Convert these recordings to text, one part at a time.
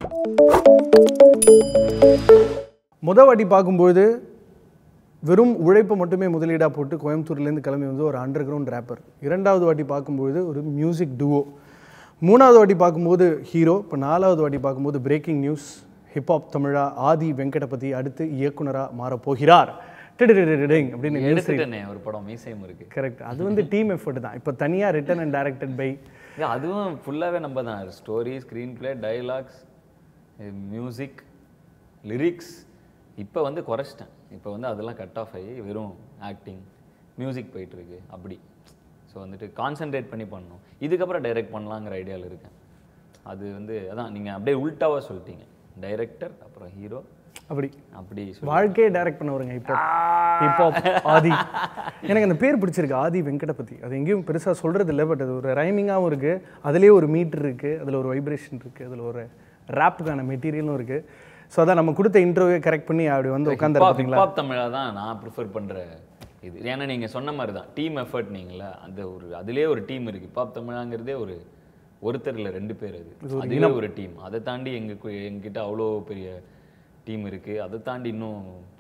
முத வாட்டி பார்க்கும்போது வெறும் உழைப்பை மட்டுமே முதலீடாக போட்டு கோயம்புத்தூர்லேருந்து கிளம்பி வந்து ஒரு அண்டர் கிரவுண்ட் ரேப்பர் இரண்டாவது வாட்டி பார்க்கும்போது ஒரு மியூசிக் டுவோ மூணாவது வாட்டி பார்க்கும்போது ஹீரோ இப்போ நாலாவது வாட்டி பார்க்கும்போது பிரேக்கிங் நியூஸ் ஹிப்ஹாப் தமிழா ஆதி வெங்கடபதி அடுத்து இயக்குனராக மாறப் போகிறார் டிடிடிடிடிடிங் அப்படின்னு நியூஸ் எடுத்துட்டேனே ஒரு படம் மீசையும் இருக்கு கரெக்ட் அது வந்து டீம் எஃபர்ட் தான் இப்போ தனியாக ரிட்டன் அண்ட் டைரக்டட் பை ஏன் அதுவும் ஃபுல்லாகவே நம்ம தான் story screenplay dialogues music lyrics இப்போ வந்து குறைச்சிட்டேன் இப்போ வந்து அதெல்லாம் கட் ஆஃப் ஆகி வெறும் ஆக்டிங் மியூசிக் போயிட்டுருக்கு அப்படி ஸோ வந்துட்டு கான்சென்ட்ரேட் பண்ணி பண்ணணும் இதுக்கப்புறம் டைரக்ட் பண்ணலாங்கிற ஐடியாவில் இருக்கேன் அது வந்து அதான் நீங்கள் அப்படியே உல்ட்டாவாக சொல்லிட்டீங்க டைரக்டர் அப்புறம் ஹீரோ அப்படி அப்படி சொல்லி வாழ்க்கையே டைரக்ட் பண்ணவருங்க இப்போ இப்போ ஆதி எனக்கு அந்த பேர் பிடிச்சிருக்கு ஆதி வெங்கடபதி அது எங்கேயும் பெருசாக சொல்கிறது இல்லை பட் அது ஒரு ரைமிங்காகவும் இருக்குது அதுலேயே ஒரு மீட்டர் இருக்குது அதில் ஒரு வைப்ரேஷன் இருக்குது அதில் ஒரு ரேப்புக்கான மெட்டீரியலும் இருக்குது ஸோ அதான் நம்ம கொடுத்த இன்டர்வியூ கரெக்ட் பண்ணி அப்படி வந்து உட்காந்து பார்த்தீங்களா ஹிப்ஹாப் தமிழா தான் நான் ப்ரிஃபர் பண்ணுற இது ஏன்னா நீங்கள் சொன்ன மாதிரி தான் டீம் எஃபர்ட் நீங்களா அந்த ஒரு அதுலேயே ஒரு டீம் இருக்குது ஹிப்ஹாப் தமிழாங்கிறதே ஒரு ஒருத்தர் இல்லை ரெண்டு பேர் அது அதுவே ஒரு டீம் அதை தாண்டி எங்க கு- எங்ககிட்ட அவ்வளோ பெரிய டீம் இருக்குது அதை தாண்டி இன்னும்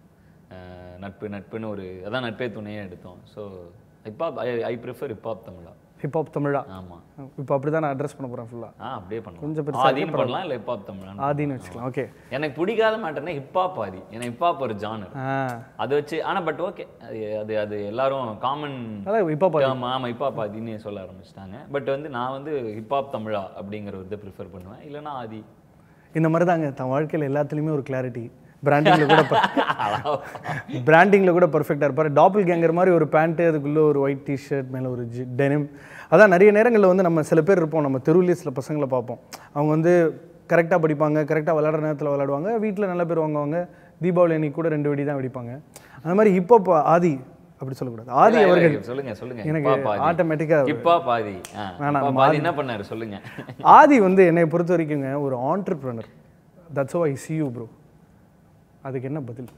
அஹ், நட்பு நட்புன்னு ஒரு அதான் நட்பே துணையே எடுத்தோம் so hip hop I I prefer hip hop Tamizha hip hop Tamizha ஆமாம் இப்போ அப்படி தான் நான் அட்ரஸ் பண்ண போகிறேன் ஃபுல்லாக ஆ அப்படியே பண்ணலாம் கொஞ்சம் கொஞ்சம் பெருசா ஆதின்னு பண்ணலாம் இல்லை ஹிப்ஹாப் தமிழான்னு ஆதின்னு வச்சுக்கலாம் ஓகே எனக்கு பிடிக்காத மேட்டர்னா ஹிப்ஹாப் ஆதி ஏன்னா ஹிப்ஹாப் ஒரு ஜானர் ஆ அதை வச்சு ஆனா பட் ஓகே அது அது அது எல்லாரும் காமன் அதான் ஹிப்ஹாப் ஆதி ஆமா ஆமா ஹிப்ஹாப் ஆதின்னு சொல்ல ஆரம்பிச்சிட்டாங்க பட் வந்து நான் வந்து ஹிப்ஹாப் தமிழா அப்படிங்கிற ஒரு இதை ப்ரிஃபர் பண்ணுவேன் இல்லைன்னா ஆதி இந்த மாதிரி தாங்க தன் வாழ்க்கையில் எல்லாத்துலேயுமே ஒரு கிளாரிட்டி பிராண்டிங்கில் கூட பிராண்டிங்கில் கூட பர்ஃபெக்டாக இருப்பார் டாப்பிள் கேங்கர் மாதிரி ஒரு பேண்ட்டு அதுக்குள்ளே ஒரு ஒயிட் டிஷர்ட் மேலே ஒரு ஜி டெனிம் அதான் நிறைய நேரங்களில் வந்து நம்ம சில பேர் இருப்போம் நம்ம தெருவுலேயே சில பசங்களை பார்ப்போம் அவங்க வந்து கரெக்டாக படிப்பாங்க கரெக்டாக விளையாடுற நேரத்தில் விளையாடுவாங்க வீட்டில் நல்ல பேர் வாங்குவாங்க தீபாவளி அன்னைக்கு கூட ரெண்டு வெடி தான் வெடிப்பாங்க அந்த மாதிரி ஹிப்ஹாப் ஆதி அப்படி சொல்லக்கூடாது ஆதி இல்ல, அவர்கள் இல்ல, சொல்லுங்க சொல்லுங்க எனக்கு ஹிப்ஹாப் ஆதி ஆட்டோமேட்டிக்காக ஹிப்ஹாப் ஆதி ஆ, ஹிப்ஹாப் ஆதி என்ன பண்ணாரு சொல்லுங்க ஆதி வந்து என்னை பொறுத்த வரைக்குங்க ஒரு entrepreneur that's I see you bro அதுக்கு என்ன பதில்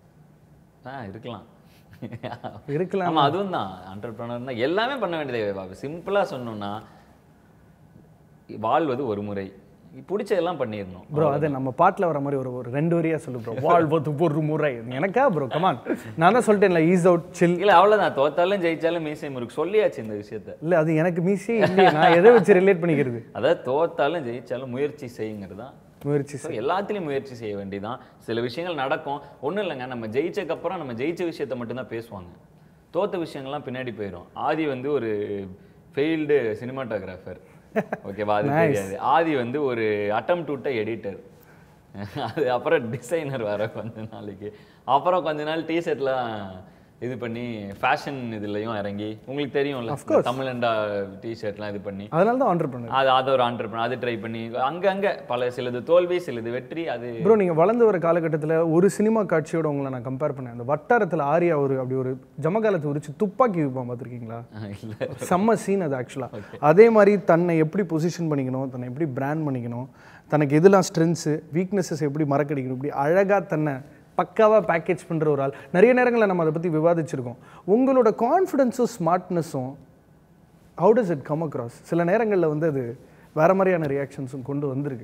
ஆ இருக்கலாம் இருக்கலாம் ஆமா அதுவும் தான் ஆண்டர்பிரனர்னா எல்லாமே பண்ண வேண்டியது சிம்பிளா சொன்னோம்னா வாழ்வது ஒரு முறை பிடிச்சதெல்லாம் பண்ணிடணும் ப்ரோ அது நம்ம பாட்டில் வர மாதிரி ஒரு ஒரு ரெண்டு வரியா சொல்லு ப்ரோ வாழ்வது ஒரு முறை எனக்கா ப்ரோ கமான் நான் தான் சொல்லிட்டேன்ல ஈஸ் அவுட் சில் இல்ல அவ்வளவுதான் தோத்தாலும் ஜெயிச்சாலும் மீசை முறுக்கு சொல்லியாச்சு இந்த விஷயத்த இல்லை அது எனக்கு மீசியே இல்லையே நான் எதை வச்சு ரிலேட் பண்ணிக்கிறது அதாவது தோத்தாலும் ஜெயிச்சாலும் முயற்சி செய்யுங்கிறது தான் முயற்சி ஸோ எல்லாத்துலேயும் முயற்சி செய்ய வேண்டியதான் சில விஷயங்கள் நடக்கும் ஒன்றும் இல்லைங்க நம்ம ஜெயிச்சக்கப்புறம் நம்ம ஜெயிச்ச விஷயத்த மட்டும்தான் பேசுவாங்க தோத்த விஷயங்கள்லாம் பின்னாடி போயிடும் ஆதி வந்து ஒரு ஃபெயில்டு சினிமாட்டோகிராஃபர் ஓகேவா அது தெரியாது ஆதி வந்து ஒரு அட்டம் டுட்ட எடிட்டர் அது அப்புறம் டிசைனர் வர கொஞ்ச நாளைக்கு அப்புறம் கொஞ்ச நாள் டிஷர்ட்லாம் இது பண்ணி ஃபேஷன் இதுலயும் இறங்கி உங்களுக்கு தெரியும்ல தமிழண்டா டிஷர்ட்லாம் இது பண்ணி அதனால தான் ஆண்டர்பிரனர் அது அது ஒரு ஆண்டர்பன் அது ட்ரை பண்ணி அங்கங்க பல சிலது தோல்வி சிலது வெற்றி அது ப்ரோ நீங்கள் வளர்ந்து வர காலகட்டத்தில் ஒரு சினிமா காட்சியோட உங்களை நான் கம்பேர் பண்ணேன் அந்த வட்டாரத்தில் ஆரியா ஒரு அப்படி ஒரு ஜமகாலத்தை உரிச்சு துப்பாக்கி விற்பான் பார்த்துருக்கீங்களா இல்ல செம்ம சீன் அது ஆக்சுவலாக அதே மாதிரி தன்னை எப்படி பொசிஷன் பண்ணிக்கணும் தன்னை எப்படி பிராண்ட் பண்ணிக்கணும் தனக்கு எதெல்லாம் ஸ்ட்ரென்த்ஸு வீக்னஸஸ் எப்படி மறக்கடிக்கணும் இப்படி அழகாக தன்னை பக்காவாக பேக்கேஜ் பண்ணுற ஒரு ஆள் நிறைய நேரங்களில் நம்ம அதை பற்றி விவாதிச்சிருக்கோம் உங்களோட கான்ஃபிடென்ஸும் ஸ்மார்ட்னஸும் how does it come across சில நேரங்களில் வந்து அது வேற மாதிரியான ரியாக்ஷன்ஸும் கொண்டு வந்திருக்கு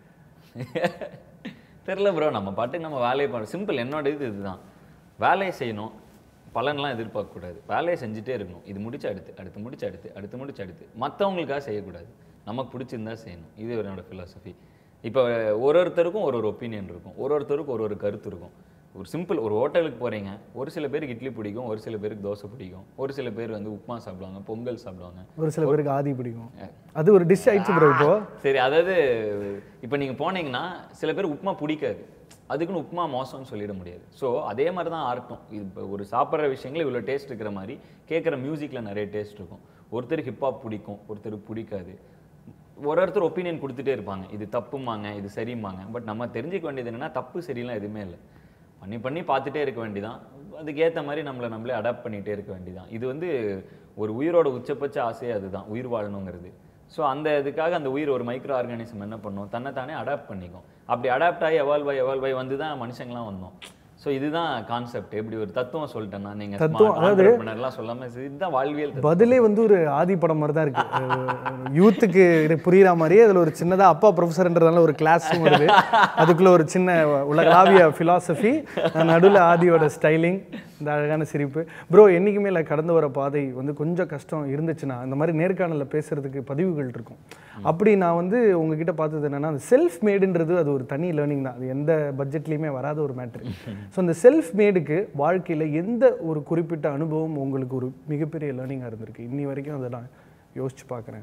தெரில ப்ரோ நம்ம பாட்டுக்கு நம்ம வேலையை பண்ண சிம்பிள் என்னோட இது இதுதான் வேலையை செய்யணும் பலன்லாம் எதிர்பார்க்கக்கூடாது வேலையை செஞ்சுட்டே இருக்கணும் இது முடிச்சு அடுத்து அடுத்து முடிச்சு அடுத்து அடுத்து முடிச்சு அடுத்து மற்றவங்களுக்காக செய்யக்கூடாது நமக்கு பிடிச்சிருந்தா செய்யணும் இது என்னோட ஃபிலாசபி இப்போ ஒரு ஒருத்தருக்கும் ஒரு ஒரு ஒப்பீனியன் இருக்கும் ஒரு ஒருத்தருக்கும் ஒரு ஒரு கருத்து இருக்கும் ஒரு சிம்பிள் ஒரு ஹோட்டலுக்கு போகிறீங்க ஒரு சில பேருக்கு இட்லி பிடிக்கும் ஒரு சில பேருக்கு தோசை பிடிக்கும் ஒரு சில பேர் வந்து உப்புமா சாப்பிடுவாங்க பொங்கல் சாப்பிடுவாங்க ஒரு சில பேருக்கு ஆதி பிடிக்கும் அது ஒரு டிஷ் ஆயிடுச்சு ப்ரோ இப்போ சரி அதாவது இப்போ நீங்கள் போனீங்கன்னா சில பேர் உப்புமா பிடிக்காது அதுக்குன்னு உப்புமா மோசம்னு சொல்லிட முடியாது ஸோ அதே மாதிரி தான் ஆர்ட்டும் இது இப்போ ஒரு சாப்பிட்ற விஷயங்கள் இவ்வளோ டேஸ்ட் இருக்கிற மாதிரி கேட்குற மியூசிக்கில் நிறைய டேஸ்ட் இருக்கும் ஒருத்தருக்கு ஹிப்ஹாப் பிடிக்கும் ஒருத்தருக்கு பிடிக்காது ஒரு ஒருத்தர் ஒப்பீனியன் கொடுத்துட்டே இருப்பாங்க இது தப்புமாங்க இது சரிம்பாங்க பட் நம்ம தெரிஞ்சுக்க வேண்டியது என்னன்னா தப்பு சரிலாம் எதுவுமே இல்லை பண்ணி பண்ணி பார்த்துட்டே இருக்க வேண்டியதான் அதுக்கேற்ற மாதிரி நம்மளை நம்மளே அடாப்ட் பண்ணிகிட்டே இருக்க வேண்டியதான் இது வந்து ஒரு உயிரோட உச்சபட்ச ஆசையே அதுதான் உயிர் வாழணுங்கிறது ஸோ அந்த இதுக்காக அந்த உயிர் ஒரு மைக்ரோ ஆர்கானிசம் என்ன பண்ணும் தன்னை தானே அடாப்ட் பண்ணிக்கும் அப்படி அடாப்ட் ஆகி எவால்வ் ஆகி எவால்வ் ஆகி வந்து தான் மனுஷங்களாம் வந்தோம் ஸோ இதுதான் கான்செப்ட் எப்படி ஒரு தத்துவம் சொல்லிட்டேன்னா நீங்க தத்துவம், அதாவது- எல்லாம் சொல்லாம இது- இதுதான் வாழ்வியல் தத்துவம். பதிலே வந்து ஒரு ஆதி படம் மாதிரி தான் இருக்கு யூத்துக்கு புரியுற மாதிரியே அதில் ஒரு சின்னதாக அப்பா ப்ரொஃபஸர்ன்றதால ஒரு கிளாஸும் வருது அதுக்குள்ள ஒரு சின்ன உலகளாவிய ஃபிலாசபி நடுவில் ஆதியோட ஸ்டைலிங் இந்த அழகான சிரிப்பு ப்ரோ என்றைக்குமே இல்லை கடந்து வர பாதை வந்து கொஞ்சம் கஷ்டம் இருந்துச்சுன்னா இந்த மாதிரி நேர்காணலில் பேசுறதுக்கு பதிவுகள் இருக்கும் அப்படி நான் வந்து உங்ககிட்ட பார்த்தது என்னன்னா அந்த செல்ஃப் மேடுன்றது அது ஒரு தனி லேர்னிங் தான் அது எந்த பட்ஜெட்லேயுமே வராத ஒரு மேட்ரு ஸோ அந்த செல்ஃப் மேடுக்கு வாழ்க்கையில் எந்த ஒரு குறிப்பிட்ட அனுபவம் உங்களுக்கு ஒரு மிகப்பெரிய லேர்னிங்காக இருந்திருக்கு இன்னி வரைக்கும் அதை நான் யோசிச்சு பார்க்குறேன்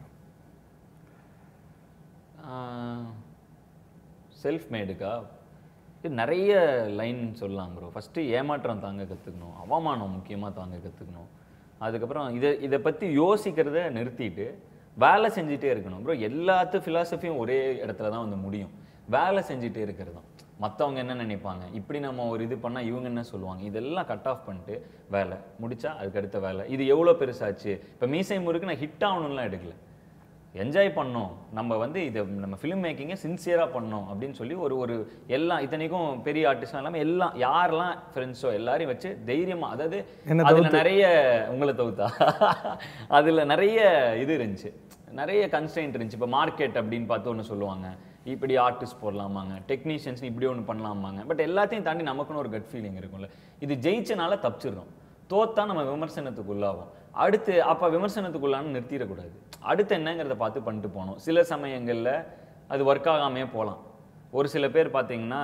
செல்ஃப் மேடுக்கா இது நிறைய லைன் சொல்லலாம் ப்ரோ ஃபஸ்ட்டு ஏமாற்றம் தாங்க கற்றுக்கணும் அவமானம் முக்கியமாக தாங்க கற்றுக்கணும் அதுக்கப்புறம் இதை இதை பற்றி யோசிக்கிறத நிறுத்திட்டு வேலை செஞ்சுட்டே இருக்கணும் ப்ரோ எல்லாத்து ஃபிலாசபியும் ஒரே இடத்துல தான் வந்து முடியும் வேலை செஞ்சுட்டே இருக்கிறது தான் மற்றவங்க என்ன நினைப்பாங்க இப்படி நம்ம ஒரு இது பண்ணால் இவங்க என்ன சொல்லுவாங்க இதெல்லாம் கட் ஆஃப் பண்ணிட்டு வேலை முடிச்சா அதுக்கு அடுத்த வேலை இது எவ்வளோ பெருசாச்சு இப்போ மீசை முறுக்கு நான் ஹிட் ஆகணும்லாம் எடுக்கல என்ஜாய் பண்ணோம் நம்ம வந்து இதை நம்ம ஃபிலிம் மேக்கிங்கை சின்சியராக பண்ணோம் அப்படின்னு சொல்லி ஒரு ஒரு எல்லாம் இத்தனைக்கும் பெரிய ஆர்டிஸ்டாக இல்லாமல் எல்லாம் யாரெல்லாம் ஃப்ரெண்ட்ஸோ எல்லாரையும் வச்சு தைரியமாக அதாவது என்ன அதில் நிறைய உங்களை தவிர்த்தா அதில் நிறைய இது இருந்துச்சு நிறைய கன்ஸ்டன்ட் இருந்துச்சு இப்போ மார்க்கெட் அப்படின்னு பார்த்து ஒன்று சொல்லுவாங்க இப்படி ஆர்டிஸ்ட் போடலாமாங்க டெக்னீஷியன்ஸ் இப்படி ஒன்று பண்ணலாமாங்க பட் எல்லாத்தையும் தாண்டி நமக்குன்னு ஒரு கட் ஃபீலிங் இருக்கும்ல இது ஜெயிச்சனால தப்பிச்சிடுறோம் தோத்தா நம்ம விமர்சனத்துக்கு உள்ளாகும் அடுத்து அப்போ விமர்சனத்துக்குள்ளான்னு நிறுத்திடக்கூடாது அடுத்து என்னங்கிறத பார்த்து பண்ணிட்டு போகணும் சில சமயங்களில் அது ஒர்க் ஆகாமே போகலாம் ஒரு சில பேர் பார்த்தீங்கன்னா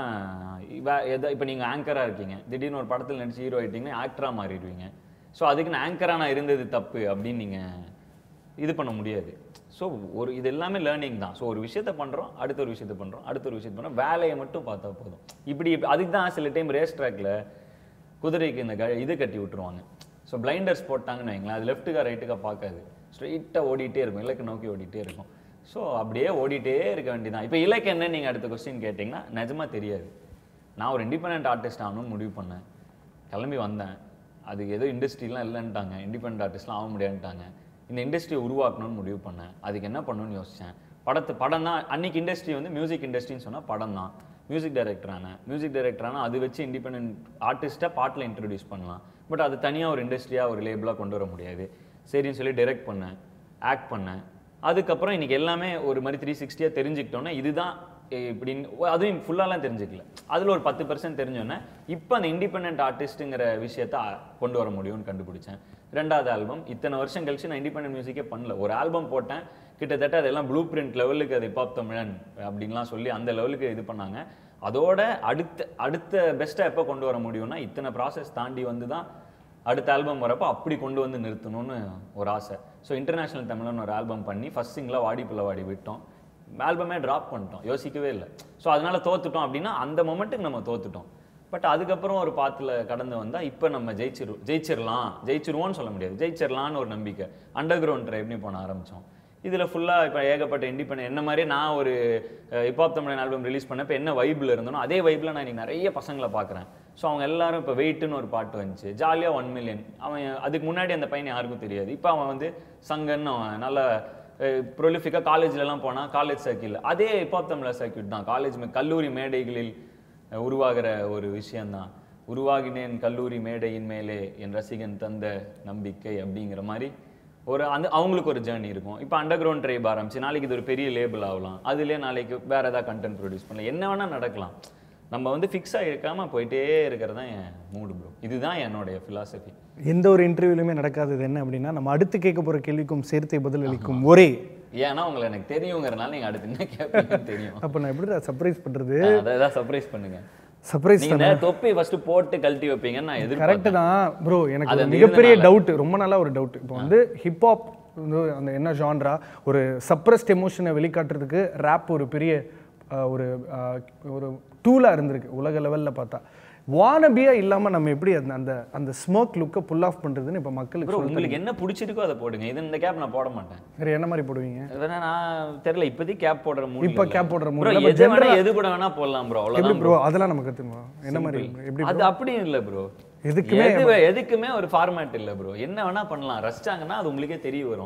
எதை இப்போ நீங்கள் ஆங்கராக இருக்கீங்க திடீர்னு ஒரு படத்தில் நடிச்சு ஹீரோ ஆகிட்டீங்கன்னா ஆக்டராக மாறிடுவீங்க ஸோ அதுக்கு நான் ஆங்கராக நான் இருந்தது தப்பு அப்படின்னு நீங்கள் இது பண்ண முடியாது ஸோ ஒரு இது எல்லாமே லேர்னிங் தான் ஸோ ஒரு விஷயத்த பண்ணுறோம் அடுத்த ஒரு விஷயத்த பண்ணுறோம் அடுத்த ஒரு விஷயத்த பண்ணுறோம் வேலையை மட்டும் பார்த்தா போதும் இப்படி அதுக்கு தான் சில டைம் ரேஸ் ட்ராக்ல குதிரைக்கு இந்த க இது கட்டி விட்டுருவாங்க ஸோ பிளைண்டர்ஸ் போட்டாங்கன்னு வைங்களேன் அது லெஃப்ட்டுக்கா ரைட்டுக்கா பார்க்காது ஸ்ட்ரெயிட்டாக ஓடிட்டே இருக்கும் இலக்கு நோக்கி ஓடிட்டே இருக்கும் ஸோ அப்படியே ஓடிட்டே இருக்க வேண்டியதான் இப்போ இலக்கு என்ன நீங்கள் அடுத்த கொஸ்டின் கேட்டிங்கன்னா நிஜமா தெரியாது நான் ஒரு இண்டிபெண்ட் ஆர்டிஸ்ட் ஆகணும்னு முடிவு பண்ணேன் கிளம்பி வந்தேன் அது ஏதோ இண்டஸ்ட்ரிலாம் இல்லைன்ட்டாங்க இண்டிபெண்ட் ஆர்டிஸ்ட்லாம் ஆக முடியாதுன்ட்டாங்க இந்த இண்டஸ்ட்ரியை உருவாக்கணும்னு முடிவு பண்ணேன் அதுக்கு என்ன பண்ணணும்னு யோசித்தேன் படத்து படம் தான் அன்னைக்கு இண்டஸ்ட்ரி வந்து மியூசிக் இண்டஸ்ட்ரின்னு சொன்னால் படம் தான் மியூசிக் டைரக்டர் ஆனேன் மியூசிக் டைரக்டர் ஆனால் அது வச்சு இண்டிபெண்ட் ஆர்டிஸ்ட்டை பாட்டில் இன்ட்ரடியூஸ் பண்ணலாம் பட் அது தனியாக ஒரு இண்டஸ்ட்ரியாக ஒரு லேபிளாக கொண்டு வர முடியாது சரின்னு சொல்லி டைரக்ட் பண்ணேன் ஆக்ட் பண்ணேன் அதுக்கப்புறம் இன்னைக்கு எல்லாமே ஒரு மாதிரி த்ரீ சிக்ஸ்டியாக தெரிஞ்சுக்கிட்டோன்னே இதுதான் எ- இப்படின்னு ஓ, அதுவும் ஃபுல்லாலாம் தெரிஞ்சுக்கல அதில் ஒரு பத்து பர்சன்ட் தெரிஞ்சோன்னே இப்போ அந்த இண்டிபெண்ட் ஆர்டிஸ்ட்டுங்கிற விஷயத்த அ- கொண்டு வர முடியும்னு கண்டுபிடிச்சேன் ரெண்டாவது ஆல்பம் இத்தனை வருஷம் கழிச்சு நான் இண்டிபெண்ட் மியூசிக்கே பண்ணல ஒரு ஆல்பம் போட்டேன் கிட்டத்தட்ட அதெல்லாம் ப்ளூ பிரிண்ட் லெவலுக்கு அது பாப் தமிழன் அப்படின்லாம் சொல்லி அந்த லெவலுக்கு இது பண்ணாங்க அதோட அடுத்த அடுத்த பெஸ்ட்டாக எப்போ கொண்டு வர முடியும்னா இத்தனை ப்ராசஸ் தாண்டி வந்து தான் அடுத்த ஆல்பம் வரப்போ அப்படி கொண்டு வந்து நிறுத்தணும்னு ஒரு ஆசை ஸோ இன்டர்நேஷனல் தமிழன் ஒரு ஆல்பம் பண்ணி ஃபர்ஸ்ட் சிங்கில் வாடி புள்ள வாடி விட்டோம் ஆல்பமே ட்ராப் பண்ணிட்டோம் யோசிக்கவே இல்லை ஸோ அதனால தோத்துட்டோம் அப்படின்னா அந்த மொமெண்ட்டுக்கு நம்ம தோத்துட்டோம் பட் அதுக்கப்புறம் ஒரு பாத்துல கடந்து வந்தால் இப்போ நம்ம ஜெயிச்சிரு ஜெயிச்சிடலாம் ஜெயிச்சிருவோம்னு சொல்ல முடியாது ஜெயிச்சிடலான்னு ஒரு நம்பிக்கை அண்டர் கிரவுண்ட் ட்ரைப்னி போன ஆரம்பித்தோம் இதில் ஃபுல்லாக இப்போ ஏகப்பட்ட இண்டிபெண்ட் என்ன மாதிரி நான் ஒரு ஹிப்ஹாப் தமிழன் ஆல்பம் ரிலீஸ் பண்ணப்போ என்ன வைபிள் இருந்தனோ அதே வைபிள் நான் இன்னைக்கு நிறைய பசங்களை பார்க்குறேன் ஸோ அவங்க எல்லாரும் இப்போ வெயிட்னு ஒரு பாட்டு வந்துச்சு ஜாலியாக ஒன் மில்லியன் அவன் அதுக்கு முன்னாடி அந்த பையனை யாருக்கும் தெரியாது இப்போ அவன் வந்து சங்கன்னு அவன் நல்ல ப்ரொலிஃபிக்காக காலேஜ்லலாம் போனால் காலேஜ் சர்க்கிள் அதே ஹிப்ஹாப் தமிழர் சர்க்கியூட் தான் காலேஜ் கல்லூரி மேடைகளில் அஹ், உருவாகிற ஒரு விஷயம்தான் உருவாகினேன் கல்லூரி மேடையின் மேலே என் ரசிகன் தந்த நம்பிக்கை அப்படிங்கிற மாதிரி ஒரு அந்த அவங்களுக்கு ஒரு ஜேர்னி இருக்கும் இப்போ அண்டர் கிரவுண்ட் ட்ரைப் ஆரம்பிச்சு நாளைக்கு இது ஒரு பெரிய லேபிள் ஆகலாம் அதுலேயே நாளைக்கு வேற ஏதாவது கண்டென்ட் ப்ரொடியூஸ் பண்ணலாம் என்ன வேணால் நடக்கலாம் நம்ம வந்து ஃபிக்ஸாக இருக்காம போயிட்டே இருக்கிறது தான் என் மூடு ப்ரோ இதுதான் என்னுடைய philosophy எந்த ஒரு இன்டர்வியூலையுமே நடக்காதது என்ன அப்படின்னா நம்ம அடுத்து கேட்க போகிற கேள்விக்கும் சேர்த்தே பதில் அளிக்கும் ஒரே ஏன்னா உங்களை எனக்கு தெரியுங்கிறனால நீங்க அடுத்து என்ன கேட்பீங்கன்னு தெரியும் அப்போ நான் எப்படி சர்ப்ரைஸ் பண்ணுறது அதை தான் சர்ப்ரைஸ் பண்ணுங்க சர்ப்ரைஸ் நீங்க நேரா தொப்பி ஃபர்ஸ்ட் போட்டு கழட்டி வைப்பீங்கன்னு நான் எதிர்பார்த்தேன் கரெக்ட் தான் ப்ரோ எனக்கு அது ஒரு அந்த மிகப்பெரிய இருந்தனால. டவுட் ரொம்ப நாளா ஒரு டவுட் இப்போ வந்து ஹிப்ஹாப் வந்து அந்த என்ன ஜான்ரா ஒரு சப்ரஸ்ட் எமோஷனை வெளிக்காட்டுறதுக்கு ரேப் ஒரு பெரிய அஹ், ஒரு அஹ், ஒரு டூலாக இருந்திருக்கு உலக லெவலில் பார்த்தா வானபியா இல்லாம நம்ம எப்படி அந்த அந்த அந்த ஸ்மோக் லுக்கை புல் ஆஃப் பண்றதுன்னு இப்போ மக்களுக்கு ப்ரோ சொல்லி உங்களுக்கு என்ன பிடிச்சிருக்கோ அதை போடுங்க இது இந்த கேப் நான் போட மாட்டேன் வேற என்ன மாதிரி போடுவீங்க வேணா நான் தெரியல இப்போதைக்கு கேப் போடுற மூடு இப்ப cap போடுற mood ப்ரோ இல்ல, but எது வேணா general- எது கூட வேணா போடலாம் ப்ரோ எப்படி அவ்வளவுதான் ப்ரோ அதெல்லாம் நம்ம கற்றுக்கணும் என்ன மாதிரி எப்படி அது அப்படியும் இல்ல ப்ரோ எதுக்குமே எது எதுக்குமே ஒரு ஃபார்மேட் இல்ல ப்ரோ என்ன வேணா பண்ணலாம் ரசிச்சாங்கன்னா அது உங்களுக்கே தெரிய வரும்